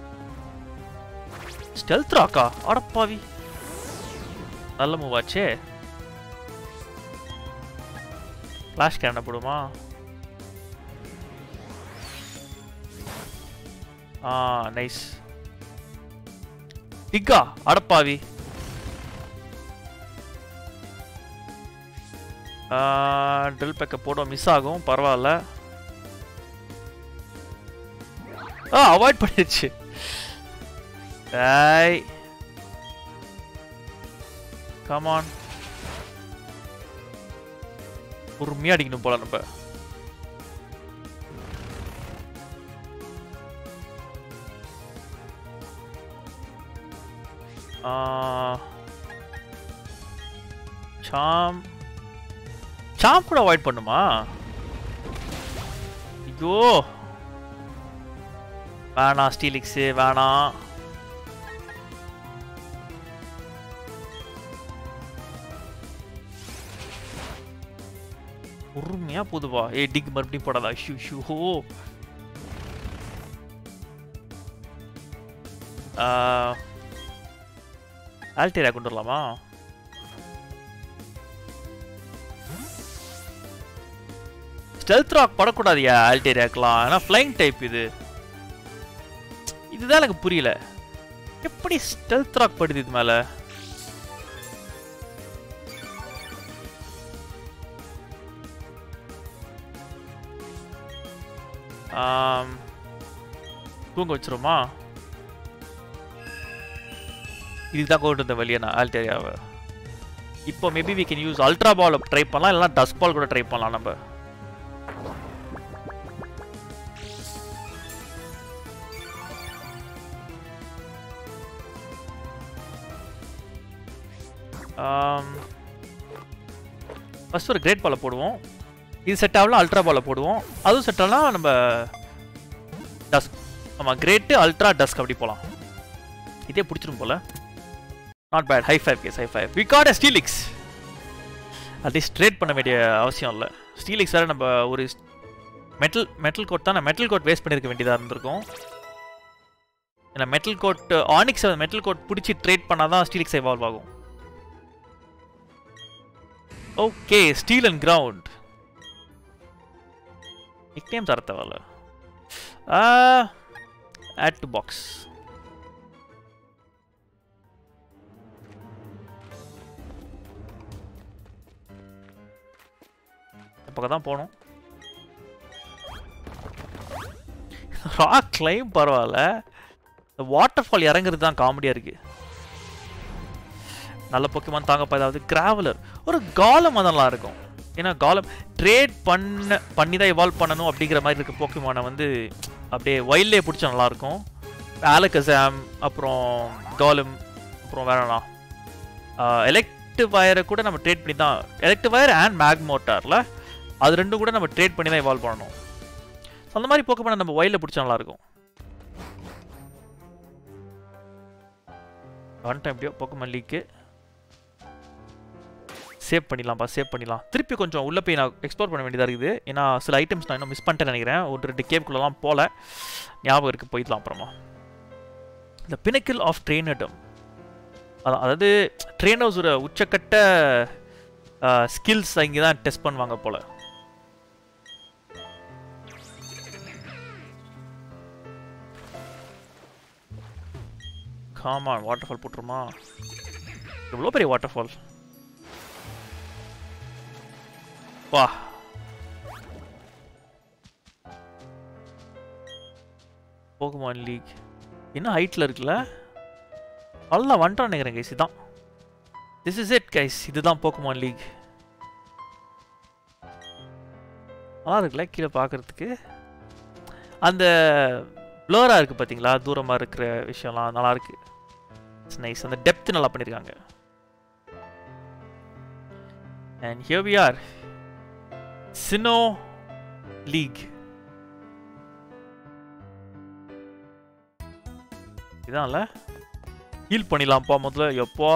ஸ்டெல்த் ராக்கா அடப்பாவி நல்ல மூவ் ஆச்சே ஃப்ளாஷ் கேன போடுமா ஆ நைஸ் டிக்கா அடப்பாவி ட்ரில் பேக்கை போடுவோம் மிஸ் ஆகும் பரவாயில்ல ஆ அவாய்ட் பண்ணிடுச்சு டேய் கமான் பொறுமையா அடிக்கணும் போல நம்ம சாம் சாம் கூட அவாய்ட் பண்ணுமா ஐயோ வேணாம் ஸ்டீலிக்ஸு வேணாம் பொறுமையா போதுவா ஏ டிக் மறுபடியும் போடாதா ஷூ ஷூ ஹோ ஆல்டேரியா கொண்டு வரலாமா ஸ்டெல்த் ராக் படக்கூடாதியா ஆல்டேரியாக்கெலாம் ஏன்னா ஃப்ளைங் டைப் இது இதுதான் எனக்கு புரியல எப்படி ஸ்டெல்த் ராக் படுது இது மேலே தூங்க வச்சிருமா இதுக்கு தான் கொண்டு வந்த வெளியே நான் ஆல்டேரியாவை இப்போ maybe we can use ultra ball try பண்ணலாம் இல்லைனா டஸ்க் பால் கூட ட்ரை பண்ணலாம் நம்ம ஃபஸ்ட் ஒரு கிரேட் பாலை போடுவோம் இது செட் ஆகலாம் அல்ட்ரா பாலை போடுவோம் அதுவும் செட் ஆகலாம் நம்ம டஸ்க் ஆமாம் கிரேட்டு அல்ட்ரா டஸ்க் அப்படி போகலாம் இதே பிடிச்சிரும் போல not bad high five guys high five we got a Steelix at least trade பண்ண வேண்டிய அவசியம் இல்லை ஸ்டீலிக்ஸ் வேறு நம்ம ஒரு மெட்டல் மெட்டல் கோட் தான் நான் மெட்டல் கோட் வேஸ்ட் பண்ணியிருக்க வேண்டியதாக இருந்திருக்கும் ஏன்னா metal coat Onix metal coat பிடிச்சி ட்ரேட் பண்ணால் தான் ஸ்டீலிக்ஸ் எவால்வ் ஆகும் okay steel and ground nicknames அர்த்த தேவையில்ல ஆட் டு பாக்ஸ் பக்கம் தான் போகணும் ராக் கிளைம் பரவாயில்ல இந்த வாட்டர் ஃபால் இறங்குறது தான் காமெடியாக இருக்கு நல்ல பொக்கிமான் தாங்கப்பா ஏதாவது கிராவலர் ஒரு காலம் அதெல்லாம் இருக்கும் ஏன்னா காலம் ட்ரேட் பண்ண பண்ணி தான் இவால்வ் பண்ணணும் அப்படிங்கிற மாதிரி இருக்க போக்கிமானை வந்து அப்படியே வைல்ட்லே பிடிச்சா நல்லாயிருக்கும் ஆலகசாம் அப்புறம் காலம் அப்புறம் வேறண்ணா எலக்டிவ் வயரை கூட நம்ம ட்ரேட் பண்ணி தான் எலக்டிவ் வயர் அண்ட் மேக் மோட்டாரில் அது ரெண்டும் கூட நம்ம ட்ரேட் பண்ணி தான் இவால்வ் பண்ணணும் So, அந்த மாதிரி போக்கப்பட நம்ம வைல்டில் பிடிச்சா நல்லாயிருக்கும் வந்துட்டேன் எப்படியோ போக்கமன் லீக்கு சேவ் பண்ணிடலாம்ப்பா சேவ் பண்ணிடலாம் திருப்பி கொஞ்சம் உள்ளே போய் நான் எக்ஸ்ப்ளோர் பண்ண வேண்டியதாக இருக்குது ஏன்னா சில ஐட்டம்ஸ் நான் இன்னும் மிஸ் பண்ணிட்டேன்னு நினைக்கிறேன் ஒரு ரெண்டு கேப்குள்ளெல்லாம் போல ஞாபகம் இருக்குது போயிடலாம் அப்புறமா இந்த பினக்கிள் ஆஃப் ட்ரெயினர்டம் அதான் அதாவது ட்ரெயினர்ஸோட உச்சக்கட்ட ஸ்கில்ஸ் இங்கே தான் டெஸ்ட் பண்ணுவாங்க போல் காமான் வாட்டர் ஃபால் போட்டுருமா எவ்வளோ பெரிய வாட்டர் ஃபால் வா போகுமான் லீக் என்ன ஹைட்டில் இருக்குல்ல நல்லா வந்துட்டான் நினைக்கிறேன் கைஸ் இதான் திஸ் இஸ் இட் கைஸ் இதுதான் போக்குமான் லீக் நல்லா இருக்குல்ல கீழே பார்க்குறதுக்கு அந்த ப்ளோராக இருக்குது பார்த்தீங்களா தூரமாக இருக்கிற விஷயம்லாம் நல்லா இருக்கு இட்ஸ் நைஸ் அந்த டெப்த் நல்லா பண்ணியிருக்காங்க and here we are Sinnoh league இதான்ல ஹீல் பண்ணிடலாம்ப்பா முதல்ல எப்போ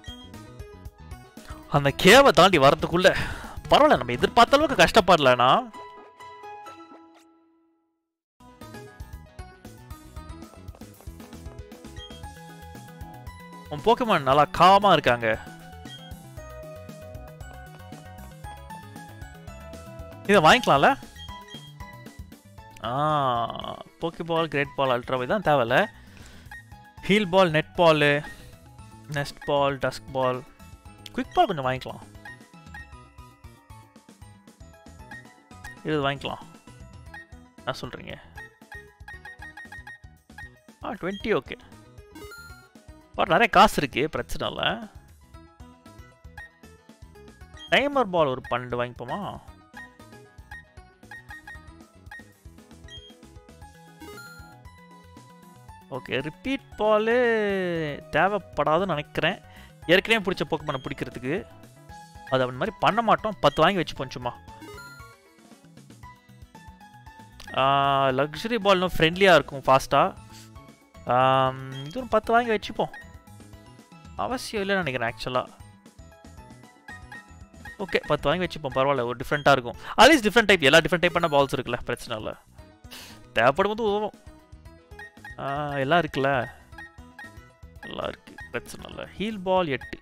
அந்த கேவை தாண்டி வரதுக்குள்ள பரவாயில்ல நம்ம எதிர்பார்த்த அளவுக்கு கஷ்டப்படலனா உன் போக்கமான் நல்லா காமா இருக்காங்க இதை வாங்கிக்கலாம்ல ஆ போக்கி பால் கிரேட் பால் அல்ட்ரா தான் தேவையில்ல heal ball net ball nest ball dusk ball quick ball கொஞ்சம் வாங்கிக்கலாம் இது வாங்கிக்கலாம் என்ன சொல்கிறீங்க ஆ டுவெண்ட்டி ஓகே பட் நிறைய காசு இருக்கு பிரச்சனை இல்லை டைமர் பால் ஒரு பன்னெண்டு வாங்கிப்போமா ஓகே ரிப்பீட் பால் தேவைப்படாதுன்னு நினைக்கிறேன் ஏற்கனவே பிடிச்ச போக்கமான பிடிக்கிறதுக்கு அது அவன் மாதிரி பண்ண மாட்டோம் பத்து வாங்கி வச்சுப்போம் சும்மா லக்ஸுரி பால் இன்னும் ஃப்ரெண்ட்லியாக இருக்கும் ஃபாஸ்ட்டாக இது ஒரு பத்து வாங்கி வச்சுப்போம் அவசியம் இல்லைன்னு நினைக்கிறேன் ஆக்சுவலாக ஓகே பத்து வாங்கி வச்சுப்போம் பரவாயில்ல ஒரு டிஃப்ரெண்ட்டாக இருக்கும் அட்லீஸ்ட் டிஃப்ரெண்ட் டைப் எல்லா டிஃப்ரெண்ட் டைப்பான பால்ஸ் இருக்குல்ல பிரச்சனை இல்லை தேவைப்படும் போது உதவும் ஆ, எல்லாம் இருக்குல்ல எல்லாம் இருக்கு பிரச்சனை இல்லை ஹீல் பால் எட்டு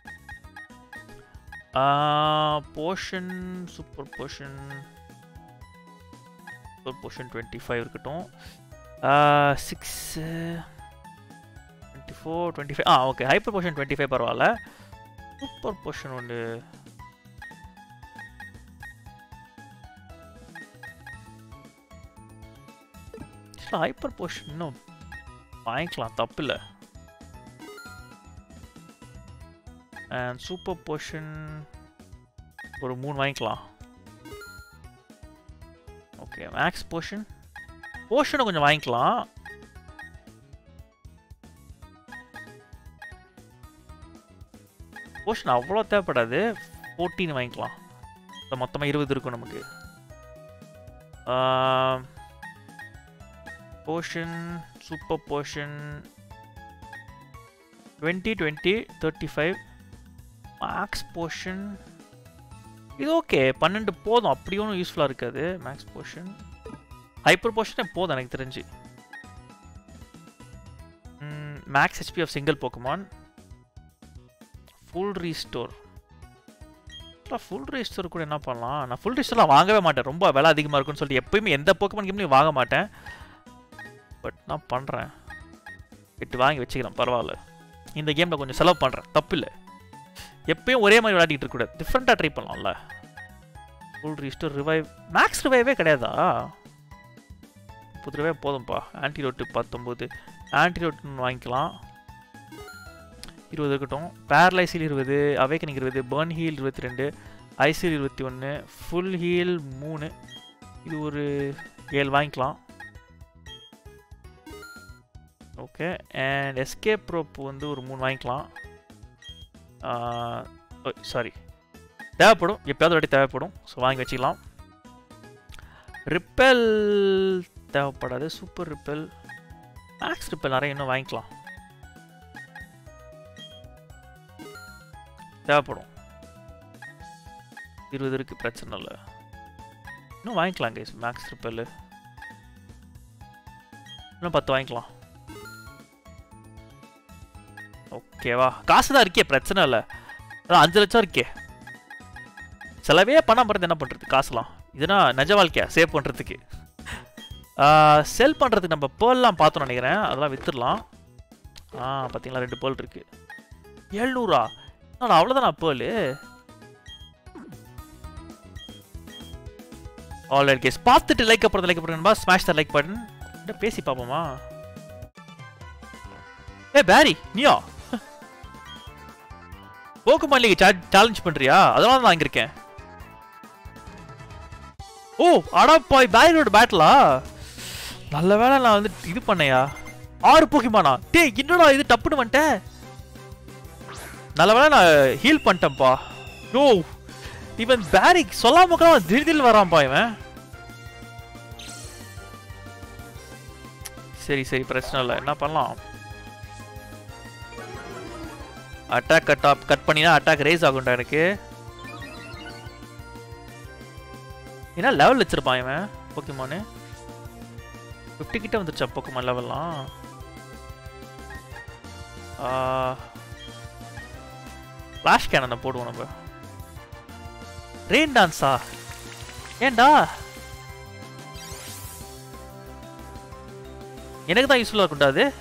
potion super potion super potion twenty five இருக்கட்டும் six twenty four twenty five ஆ okay hyper potion twenty five பரவாயில்ல சூப்பர் போஷன் ஒன்று ஹைப்பர் போஷன் இன்னும் வாங்கிக்கலாம் தப்பு இல்லை அண்ட் சூப்பர் போஷன் ஒரு மூணு வாங்கிக்கலாம் ஓகே மேக்ஸ் போஷன் போஷனை கொஞ்சம் வாங்கிக்கலாம் போஷன் அவ்வளோ தேவைப்படாது ஃபோர்டீன் வாங்கிக்கலாம் மொத்தமாக இருபது இருக்கும் நமக்கு potion super potion twenty twenty thirty five max potion இது ஓகே பன்னெண்டு போதும் அப்படி ஒன்றும் யூஸ்ஃபுல்லாக இருக்காது மேக்ஸ் போர்ஷன் ஹைப்பர் போர்ஷனே போதும் எனக்கு தெரிஞ்சு max HP of single Pokemon full restore full restore கூட என்ன பண்ணலாம் நான் ஃபுல் ரீஸ்டோர்லாம் வாங்கவே மாட்டேன் ரொம்ப விலை அதிகமாக இருக்குன்னு சொல்லிட்டு எப்பயுமே எந்த போக்குமான் கேம்லையும் வாங்க மாட்டேன் பட் நான் பண்ணுறேன் எட்டு வாங்கி வச்சுக்கிறேன் பரவாயில்ல இந்த கேமில் கொஞ்சம் செலவு பண்ணுறேன் தப்பு இல்லை எப்பயும் ஒரே மாதிரி விளையாடிட்டு இருக்கக்கூடாது டிஃப்ரெண்ட்டாக ட்ரை பண்ணலாம்ல ஃபுல் ரீஸ்டோர் ரிவைவ் மேக்ஸ் ரிவைவே கிடையாதா முப்பது ரூபாய் போதும்ப்பா ஆன்டிரோட்டு பத்தொம்போது ஆன்டிரோட்னு வாங்கிக்கலாம் இருபது இருக்கட்டும் பேரலைசில் இருபது அவேக்கனிங் இருபது பர்ன் ஹீல் இருபத்தி ரெண்டு ஐசில் இருபத்தி ஒன்று ஃபுல் ஹீல் மூணு இது ஒரு ஏழு வாங்கிக்கலாம் ஓகே அண்ட் எஸ்கேப் ரோப் வந்து ஒரு மூணு வாங்கிக்கலாம் சாரி தேவைப்படும் எப்பயாவது ஒரு வாட்டி தேவைப்படும் ஸோ வாங்கி வச்சுக்கலாம் ரிப்பல் தேவைப்படாது சூப்பர் ரிப்பல் மேக்ஸ் ரிப்பல் நிறைய இன்னும் வாங்கிக்கலாம் தேவைப்படும் இருபது இருக்கு பிரச்சனை இல்லை இன்னும் வாங்கிக்கலாம் கைஸ் மேக்ஸ் ரிப்பல் இன்னும் பத்து வாங்கிக்கலாம் ஓகேவா காசு தான் இருக்கே பிரச்சனை இல்லை அதான் அஞ்சு லட்சம் இருக்கே செலவே பண்ண போகிறது என்ன பண்ணுறது காசுலாம் இதுனா நிஜ வாழ்க்கையா சேவ் பண்ணுறதுக்கு செல் பண்ணுறதுக்கு நம்ம பேர்லாம் பார்த்தோம் நினைக்கிறேன் அதெல்லாம் வித்துடலாம் ஆ பார்த்தீங்களா ரெண்டு பேர்ல் இருக்கு ஏழ்நூறா நான் அவ்வளோதானா பேர்லு ஆல்ரெடி கேஸ் பார்த்துட்டு லைக் அப்புறம் லைக் பண்ணுன்பா ஸ்மாஷ் த லைக் பட்டன் என்ன பேசி பார்ப்போமா ஏ பேரி நீயா போக்குமான் லீக் சேலஞ்ச் பண்றியா அதனால தான் வாங்கியிருக்கேன் ஓ அடா பாய் பேரியோட பேட்டலா நல்ல வேளை நான் வந்து இது பண்ணையா ஆறு போக்கிமானா டேய் என்னடா இது டப்புன்னு வந்துட்டேன் நல்ல வேளை நான் ஹீல் பண்ணிட்டேன்ப்பா யோ இவன் பேரிக் சொல்லாம கூட அவன் திடீர் திடீர்னு வரான்ப்பா இவன் சரி சரி பிரச்சனை இல்லை என்ன பண்ணலாம் அட்டாக் கட் ஆப் கட் பண்ணினா அட்டாக் ரேஸ் ஆகும்டா எனக்கு என்ன லெவல் வச்சிருப்பான் இவன் போக்கிமானு ஃபிஃப்டி கிட்ட வந்துருச்சா போக்கிமான் லெவல்லாம் ஃப்ளாஷ் கேனனை போடுவோம் நம்ம ரெயின் டான்ஸா ஏன்டா எனக்கு தான் யூஸ்ஃபுல்லாக இருக்கும்டா அது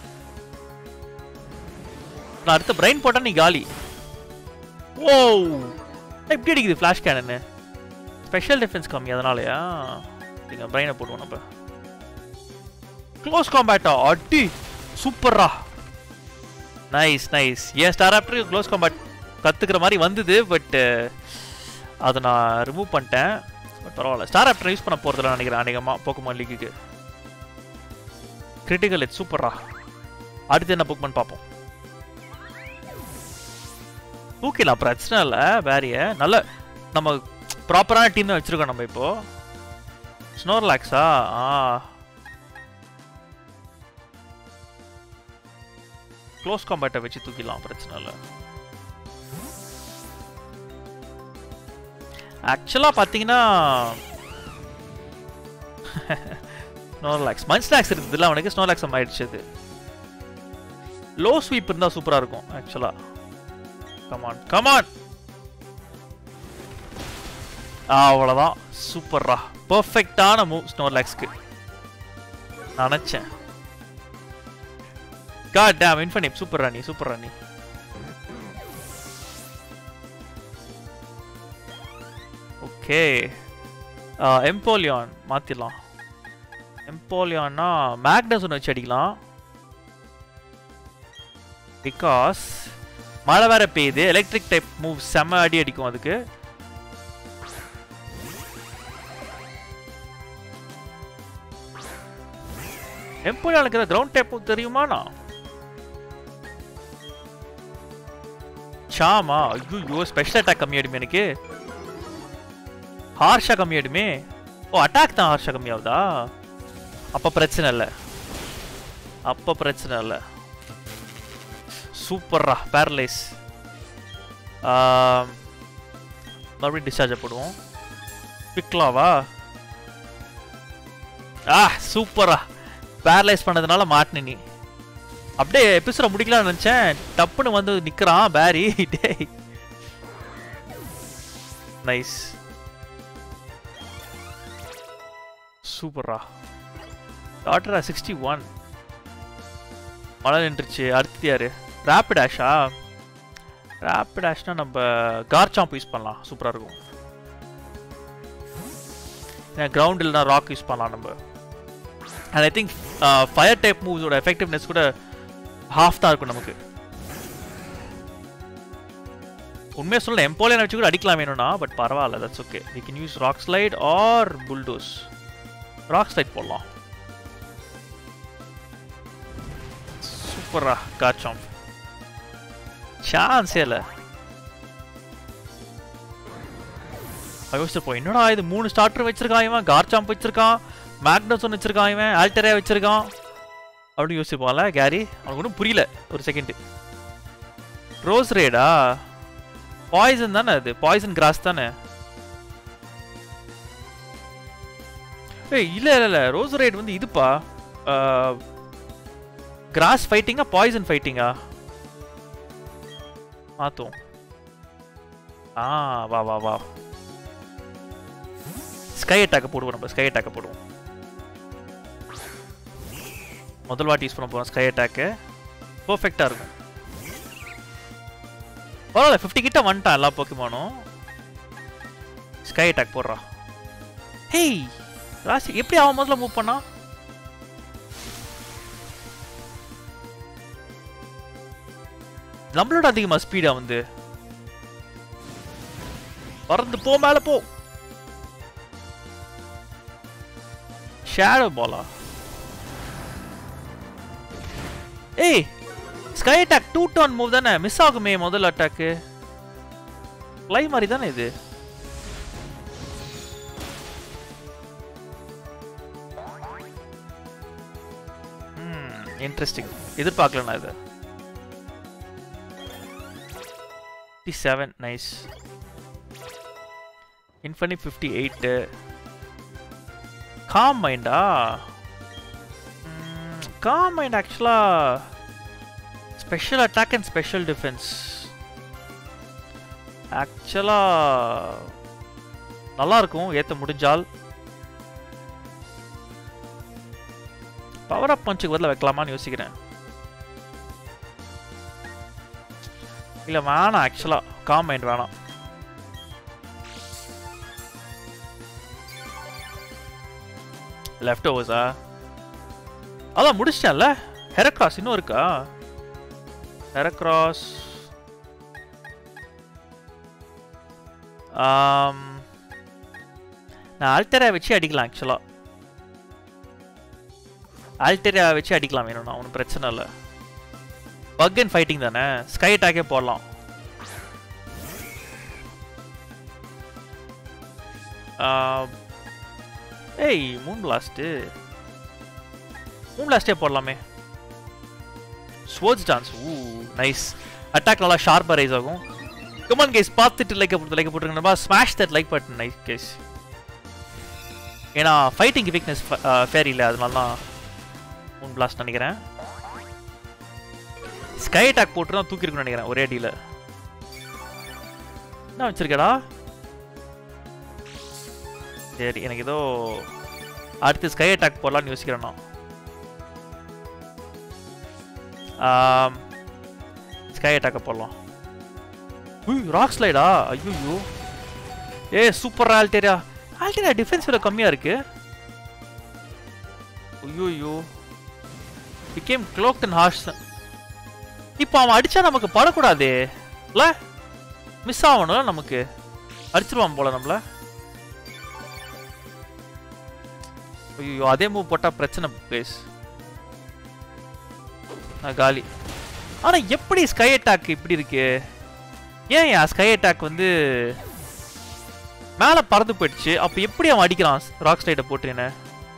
நான் அடுத்த பிரைன் போட்டா நீ காலி ஓ எப்படி அடிக்குது ஃப்ளாஷ் கேனனு ஸ்பெஷல் டிஃபென்ஸ் கம்மி அதனாலயா நீங்க பிரைனை போடுவோம் நம்ம க்ளோஸ் காம்பேட்டா அடி சூப்பர்ரா நைஸ் நைஸ் ஏன் ஸ்டார் ஆப்டர் க்ளோஸ் காம்பேட் கத்துக்கிற மாதிரி வந்தது பட் அதை நான் ரிமூவ் பண்ணிட்டேன் பட் பரவாயில்ல ஸ்டார் ஆப்டர் யூஸ் பண்ண போகிறதில்ல நினைக்கிறேன் அநேகமாக போக்குமான் லீக்குக்கு கிரிட்டிக்கல் இட் சூப்பர்ரா அடுத்து என்ன போக்குமான் பார்ப்போம் தூக்கிடலாம் பிரச்சனை இல்லை வேறைய நல்ல நம்ம ப்ராப்பரான டீம் தான் வச்சிருக்கோம் நம்ம இப்போ ஸ்னோர்லாக்ஸா ஆ க்ளோஸ் காம்பேட்டை வச்சு தூக்கிடலாம் பிரச்சனை இல்லை ஆக்சுவலாக பார்த்தீங்கன்னா ஸ்னோர்லாக்ஸ் மன்ஸ்லாக்ஸ் இருக்குதுல்ல அவனுக்கு ஸ்னோர்லாக்ஸ் ஆயிடுச்சு அது லோ ஸ்வீப் இருந்தால் சூப்பராக இருக்கும் ஆக்சுவலாக கமான் கமான் அவ்வளோதான் சூப்பர்ரா பர்ஃபெக்டான மூவ் ஸ்னோர்லாக்ஸ்க்கு நினச்சேன் காட் டேம் இன்ஃபனிப் சூப்பர் ராணி சூப்பர் ராணி ஓகே எம்போலியான் மாற்றிடலாம் எம்போலியான்னா மேக்னஸ் ஒன்று வச்சு அடிக்கலாம் பிகாஸ் மழை வேற பெய்யுது எலக்ட்ரிக் டைப் மூவ் செம்ம அடி அடிக்கும் அதுக்கு எம்போலியானுக்கு ஏதாவது கிரவுண்ட் டைப் தெரியுமாண்ணா ஷாமா ஐயோ ஸ்பெஷல் அட்டாக் கம்மியாயிடுமே எனக்கு ஹார்ஷா கம்மியாயிடுமே ஓ அட்டாக் தான் ஹார்ஷா கம்மியாகுதா அப்ப பிரச்சனை இல்லை அப்ப பிரச்சனை இல்லை சூப்பர்ரா பேரலைஸ் மறுபடியும் டிஸ்சார்ஜ் போடுவோம் பிக்லாவா ஆ சூப்பரா பேரலைஸ் பண்ணதுனால மாட்டின நீ அப்படியே எபிசோட முடிக்கலாம்னு நினைச்சேன் டப்புன்னு வந்து நிக்கிறான் பேரி டேய் நைஸ் சூப்பரா டாட்டரா சிக்ஸ்டி ஒன் மழை நின்றுச்சு அடுத்து யாரு ரேப்பிட் ஆஷா ரேப்பிட் ஆஷ்னா நம்ம கார்சாம்ப் யூஸ் பண்ணலாம் சூப்பராக இருக்கும் கிரவுண்ட் இல்லைனா ராக் யூஸ் பண்ணலாம் நம்ம and I think fire type மூவ்ஸோட எஃபெக்டிவ்னஸ் கூட ஹாஃப் தான் இருக்கும் நமக்கு உண்மையாக சொல்ல எம்போலியன் வச்சு கூட அடிக்கலாம் வேணும்னா பட் பரவாயில்ல that's okay we can use rock slide or bulldoze rock slide போடலாம் சூப்பரா காட்சாம் சான்ஸே இல்லை யோசிச்சிருப்போம் என்னடா இது மூணு ஸ்டார்டர் வச்சிருக்கான் இவன் கார்சாம்ப் வச்சிருக்கான் மேக்னஸோன் வச்சிருக்கான் இவன் ஆல்டரே வச்சிருக்கான் அப்படின்னு யோசிச்சிருப்பான்ல கேரி அவனுக்கு ஒன்றும் புரியல ஒரு செகண்ட் ரோஸ் ரேடா பாய்சன் தானே அது பாய்சன் கிராஸ் தானே ஏய் இல்ல இல்ல இல்ல ரோஸ் ரைட் வந்து இதுப்பா கிராஸ் ஃபைட்டிங்கா பாய்சன் ஃபைட்டிங்கா மாத்தும் ஆ வா வா வா ஸ்கை அட்டாக்க போடுவோம் நம்ம ஸ்கை அட்டாக்க போடுவோம் முதல் வாட்டி யூஸ் பண்ண போறோம் ஸ்கை அட்டாக்கு பர்ஃபெக்டா இருக்கும் பரவாயில்ல ஃபிஃப்டி கிட்ட வந்துட்டான் எல்லா போக்கிமானும் ஸ்கை அட்டாக் போடுறான் ஹேய் ராசி எப்படி அவன் முதல்ல மூவ் பண்ணா நம்மளோட அதிகமா ஸ்பீடா வந்து பறந்து போ மேல போ ஷேடோ பாலா ஏய் sky attack two turn move தானே மிஸ் ஆகுமே முதல் அட்டாக்கு லை மாதிரி தானே இது இன்ட்ரெஸ்டிங் எதிர்பார்க்கல நான் இது fifty seven nice Infernape fifty eight calm மைண்டா காம் மைண்ட் ஆக்சுவலாக special attack and special defense ஆக்சுவலாக நல்லா இருக்கும் ஏற்ற முடிஞ்சால் பவர் அப் பஞ்சுக்கு பதில் வைக்கலாமான்னு யோசிக்கிறேன் இல்லை வேணாம் ஆக்சுவலாக காம் மைண்ட் வேணாம் லெஃப்ட் ஓவர்ஸா அதான் முடிச்சிட்டேன்ல ஹெரக்ராஸ் இன்னும் இருக்கா ஹெரக்ராஸ் நான் ஆல்டரா வச்சு அடிக்கலாம் ஆக்சுவலாக ஆல்டரா வச்சு அடிக்கலாம் வேணும்னா ஒன்றும் பிரச்சனை இல்லை பக் அண்ட் ஃபைட்டிங் தானே ஸ்கை அட்டாக்கே போடலாம் ஏய் மூன் பிளாஸ்ட்டு மூன் பிளாஸ்டே போடலாமே ஸ்வோர்ட்ஸ் டான்ஸ் ஊ நைஸ் அட்டாக் நல்லா ஷார்ப்பாக ரைஸ் ஆகும் கமான் கேஸ் பார்த்துட்டு லைக் போட்டு லைக் போட்டுருங்கப்பா smash that like button nice guys ஏன்னா ஃபைட்டிங் வீக்னஸ் ஃபேர் இல்லை அதனால தான் மூன் பிளாஸ்ட் நினைக்கிறேன் ஸ்கை அட்டாக் போட்டு தான் தூக்கிருக்குன்னு நினைக்கிறேன் ஒரே அடியில் என்ன வச்சிருக்கடா சரி எனக்கு ஏதோ அடுத்து ஸ்கை அட்டாக் போடலான்னு யோசிக்கிறேன் நான் ஸ்கை அட்டாக்க போடலாம் உய் ராக் ஸ்லைடா ஐயோ ஏ சூப்பர் ஆல்டேரியா ஆல்டேரியா டிஃபென்ஸ் விட கம்மியாக இருக்கு ஐயோ பிகேம் க்ளோக்ட் அண்ட் ஹார்ஷ் இப்போ அவன் அடிச்சா நமக்கு படக்கூடாதே இல்ல மிஸ் ஆகணும்ல நமக்கு அடிச்சிருவான் போல நம்மள ஐயோ அதே மூவ் போட்டா பிரச்சனை பேஸ் காலி ஆனா எப்படி ஸ்கை அட்டாக் இப்படி இருக்கு ஏன் என் ஸ்கை அட்டாக் வந்து மேல பறந்து போயிடுச்சு அப்ப எப்படி அவன் அடிக்கிறான் ராக் ஸ்லைட போட்டு என்ன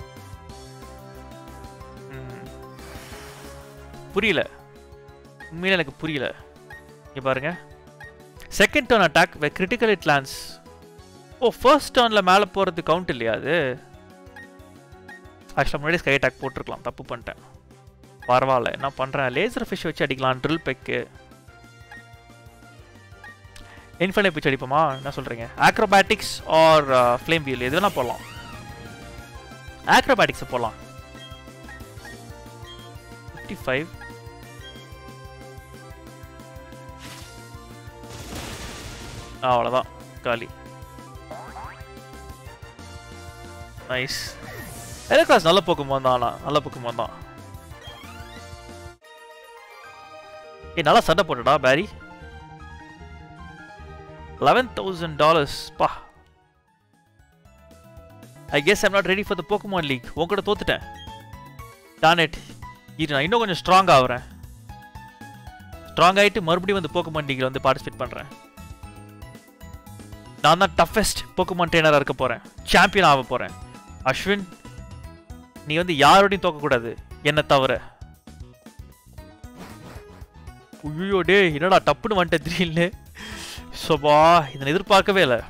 ம். புரியல உண்மையில எனக்கு புரியல இங்க பாருங்க second turn attack critical it lands ஓ ஃபர்ஸ்ட் டர்னில் மேலே போகிறது கவுண்ட் இல்லையா அது ஆக்சுவலாக முன்னாடி ஸ்கை அட்டாக் போட்டிருக்கலாம் தப்பு பண்ணிட்டேன் பரவாயில்ல என்ன பண்ணுறேன் லேசர் ஃபிஷ் வச்சு அடிக்கலாம் ட்ரில் பெக்கு இன்ஃபினிட் பிச் அடிப்போமா என்ன சொல்கிறீங்க ஆக்ரோபேட்டிக்ஸ் ஆர் ஃப்ளேம் வியூல் எது வேணால் போடலாம் ஆக்ரோபேட்டிக்ஸை போடலாம் ஃபிஃப்டி ஃபைவ் அவ்வளோதான் காலி நைஸ் எலக்ட்ராஸ் நல்ல போக்கும்போது தான் ஆனால் நல்ல போக்கும்போது தான் ஏய் நல்லா சண்டை போட்டுடா பேரி லெவன் தௌசண்ட் டாலர்ஸ் பா I guess I'm not ready for the Pokemon league உங்ககிட்ட தோத்துட்டேன் டானெட் இது நான் இன்னும் கொஞ்சம் ஸ்ட்ராங் ஆகுறேன் ஸ்ட்ராங் ஆகிட்டு மறுபடியும் வந்து போக்கமான் லீகில் வந்து பார்ட்டிசிபேட் பண்ணுறேன் நான் தான் டஃபஸ்ட் போக்கமான் ட்ரெயினராக இருக்க போகிறேன் சாம்பியன் ஆக போகிறேன் அஸ்வின் நீ வந்து யாரோடையும் தோக்கக்கூடாது என்னை தவிர ஐயோ டே என்னடா டப்புன்னு வந்துட்ட திடீர்னு சோபா இதை நான் எதிர்பார்க்கவே இல்லை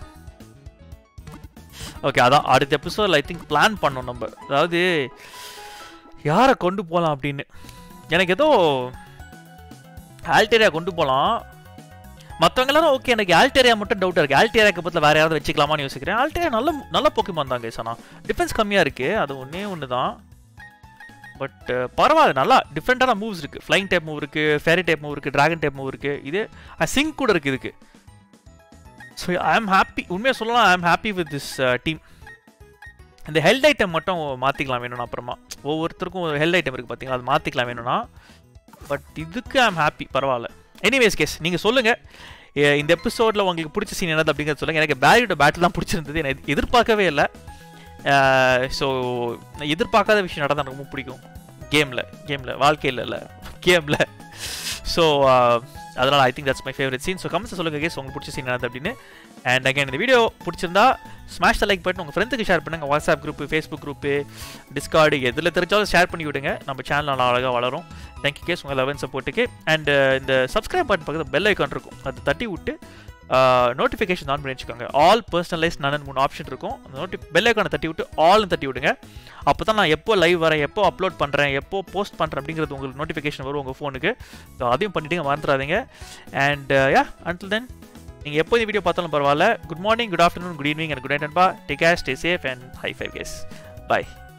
ஓகே அதான் அடுத்த எபிசோடில் ஐ திங்க் பிளான் பண்ணோம் நம்ம அதாவது யாரை கொண்டு போகலாம் அப்படின்னு எனக்கு ஏதோ ஆல்டேரியா கொண்டு போகலாம் மற்றவங்க எல்லாரும் ஓகே எனக்கு ஆல்டேரியா மட்டும் டவுட்டாக இருக்குது ஆல்டேரியாக்கு பற்றில வேறு யாராவது வச்சுக்கலாமான்னு யோசிக்கிறேன் ஆல்டேரியா நல்ல நல்ல போக்கிமான் தாங்க ஆனால் டிஃபென்ஸ் கம்மியாக இருக்குது அது ஒன்றே ஒன்று தான் பட் பரவாயில்ல நல்லா டிஃப்ரெண்ட்டான மூவ்ஸ் இருக்குது ஃப்ளைங் டைப் மூவ் இருக்குது ஃபேரி டைப் மூவ் இருக்குது ட்ராகன் டைப் மூவ் இருக்குது இது சிங்க் கூட இருக்குது இதுக்கு ஸோ ஐ ஆம் ஹாப்பி உண்மையாக சொல்லலாம் I am happy with this team இந்த ஹெல்த் ஐட்டம் மட்டும் மாற்றிக்கலாம் வேணும்னா அப்புறமா ஒவ்வொருத்தருக்கும் ஒரு ஹெல்த் ஐட்டம் இருக்குது பார்த்தீங்களா அது மாற்றிக்கலாம் வேணும்னா பட் இதுக்கு ஐ ஆம் ஹாப்பி பரவாயில்ல எனிவேஸ் கேஸ் நீங்கள் சொல்லுங்கள் இந்த எபிசோடில் உங்களுக்கு பிடிச்ச சீன் என்னது அப்படிங்கிறத சொல்லுங்கள் எனக்கு பேரியோட பேட்டில் தான் பிடிச்சிருந்தது எனக்கு எதிர்பார்க்கவே இல்லை ஸோ எதிர்பார்க்காத விஷயம் நடந்தால் எனக்கு ரொம்ப பிடிக்கும் கேமில் கேமில் வாழ்க்கையில் இல்லை கேமில் ஸோ அதனால் I think that's my favourite scene so comments சொல்லுங்கள் கேஸ் உங்களுக்கு பிடிச்ச சீன் என்னது அப்படின்னு அண்ட் அகைன் இந்த வீடியோ பிடிச்சிருந்தா ஸ்மாஷ் த லைக் பட்டன் உங்கள் ஃப்ரெண்டுக்கு ஷேர் பண்ணுங்கள் WhatsApp group Facebook group Discord எதில் தெரிஞ்சாலும் ஷேர் பண்ணி விடுங்க நம்ம சேனல் நல்லா அழகாக வளரும் தேங்க்யூ கேஸ் உங்கள் லெவன் சப்போர்ட்டுக்கு அண்ட் இந்த சப்ஸ்கிரைப் பட்டன் பக்கத்தில் பெல் ஐக்கான் இருக்கும் அது தட்டி விட்டு நோட்டிஃபிகேஷன் ஆன் பண்ணி வச்சுக்கோங்க ஆல் பர்சனலைஸ் நான் மூணு ஆப்ஷன் இருக்கும் அந்த நோட்டி பெல் ஐக்கானை தட்டி விட்டு ஆல்னு தட்டி விடுங்க அப்போ தான் நான் எப்போ லைவ் வரேன் எப்போ அப்லோட் பண்ணுறேன் எப்போ போஸ்ட் பண்ணுறேன் அப்படிங்கிறது உங்களுக்கு நோட்டிஃபிகேஷன் வரும் உங்கள் ஃபோனுக்கு ஸோ அதையும் பண்ணிவிட்டு மறந்துடாதீங்க அண்ட் யா அண்டில் தென் நீங்கள் எப்போ இந்த வீடியோ பார்த்தாலும் பரவாயில்ல good morning good afternoon good evening and good night அன்பா take care stay safe and high five guys bye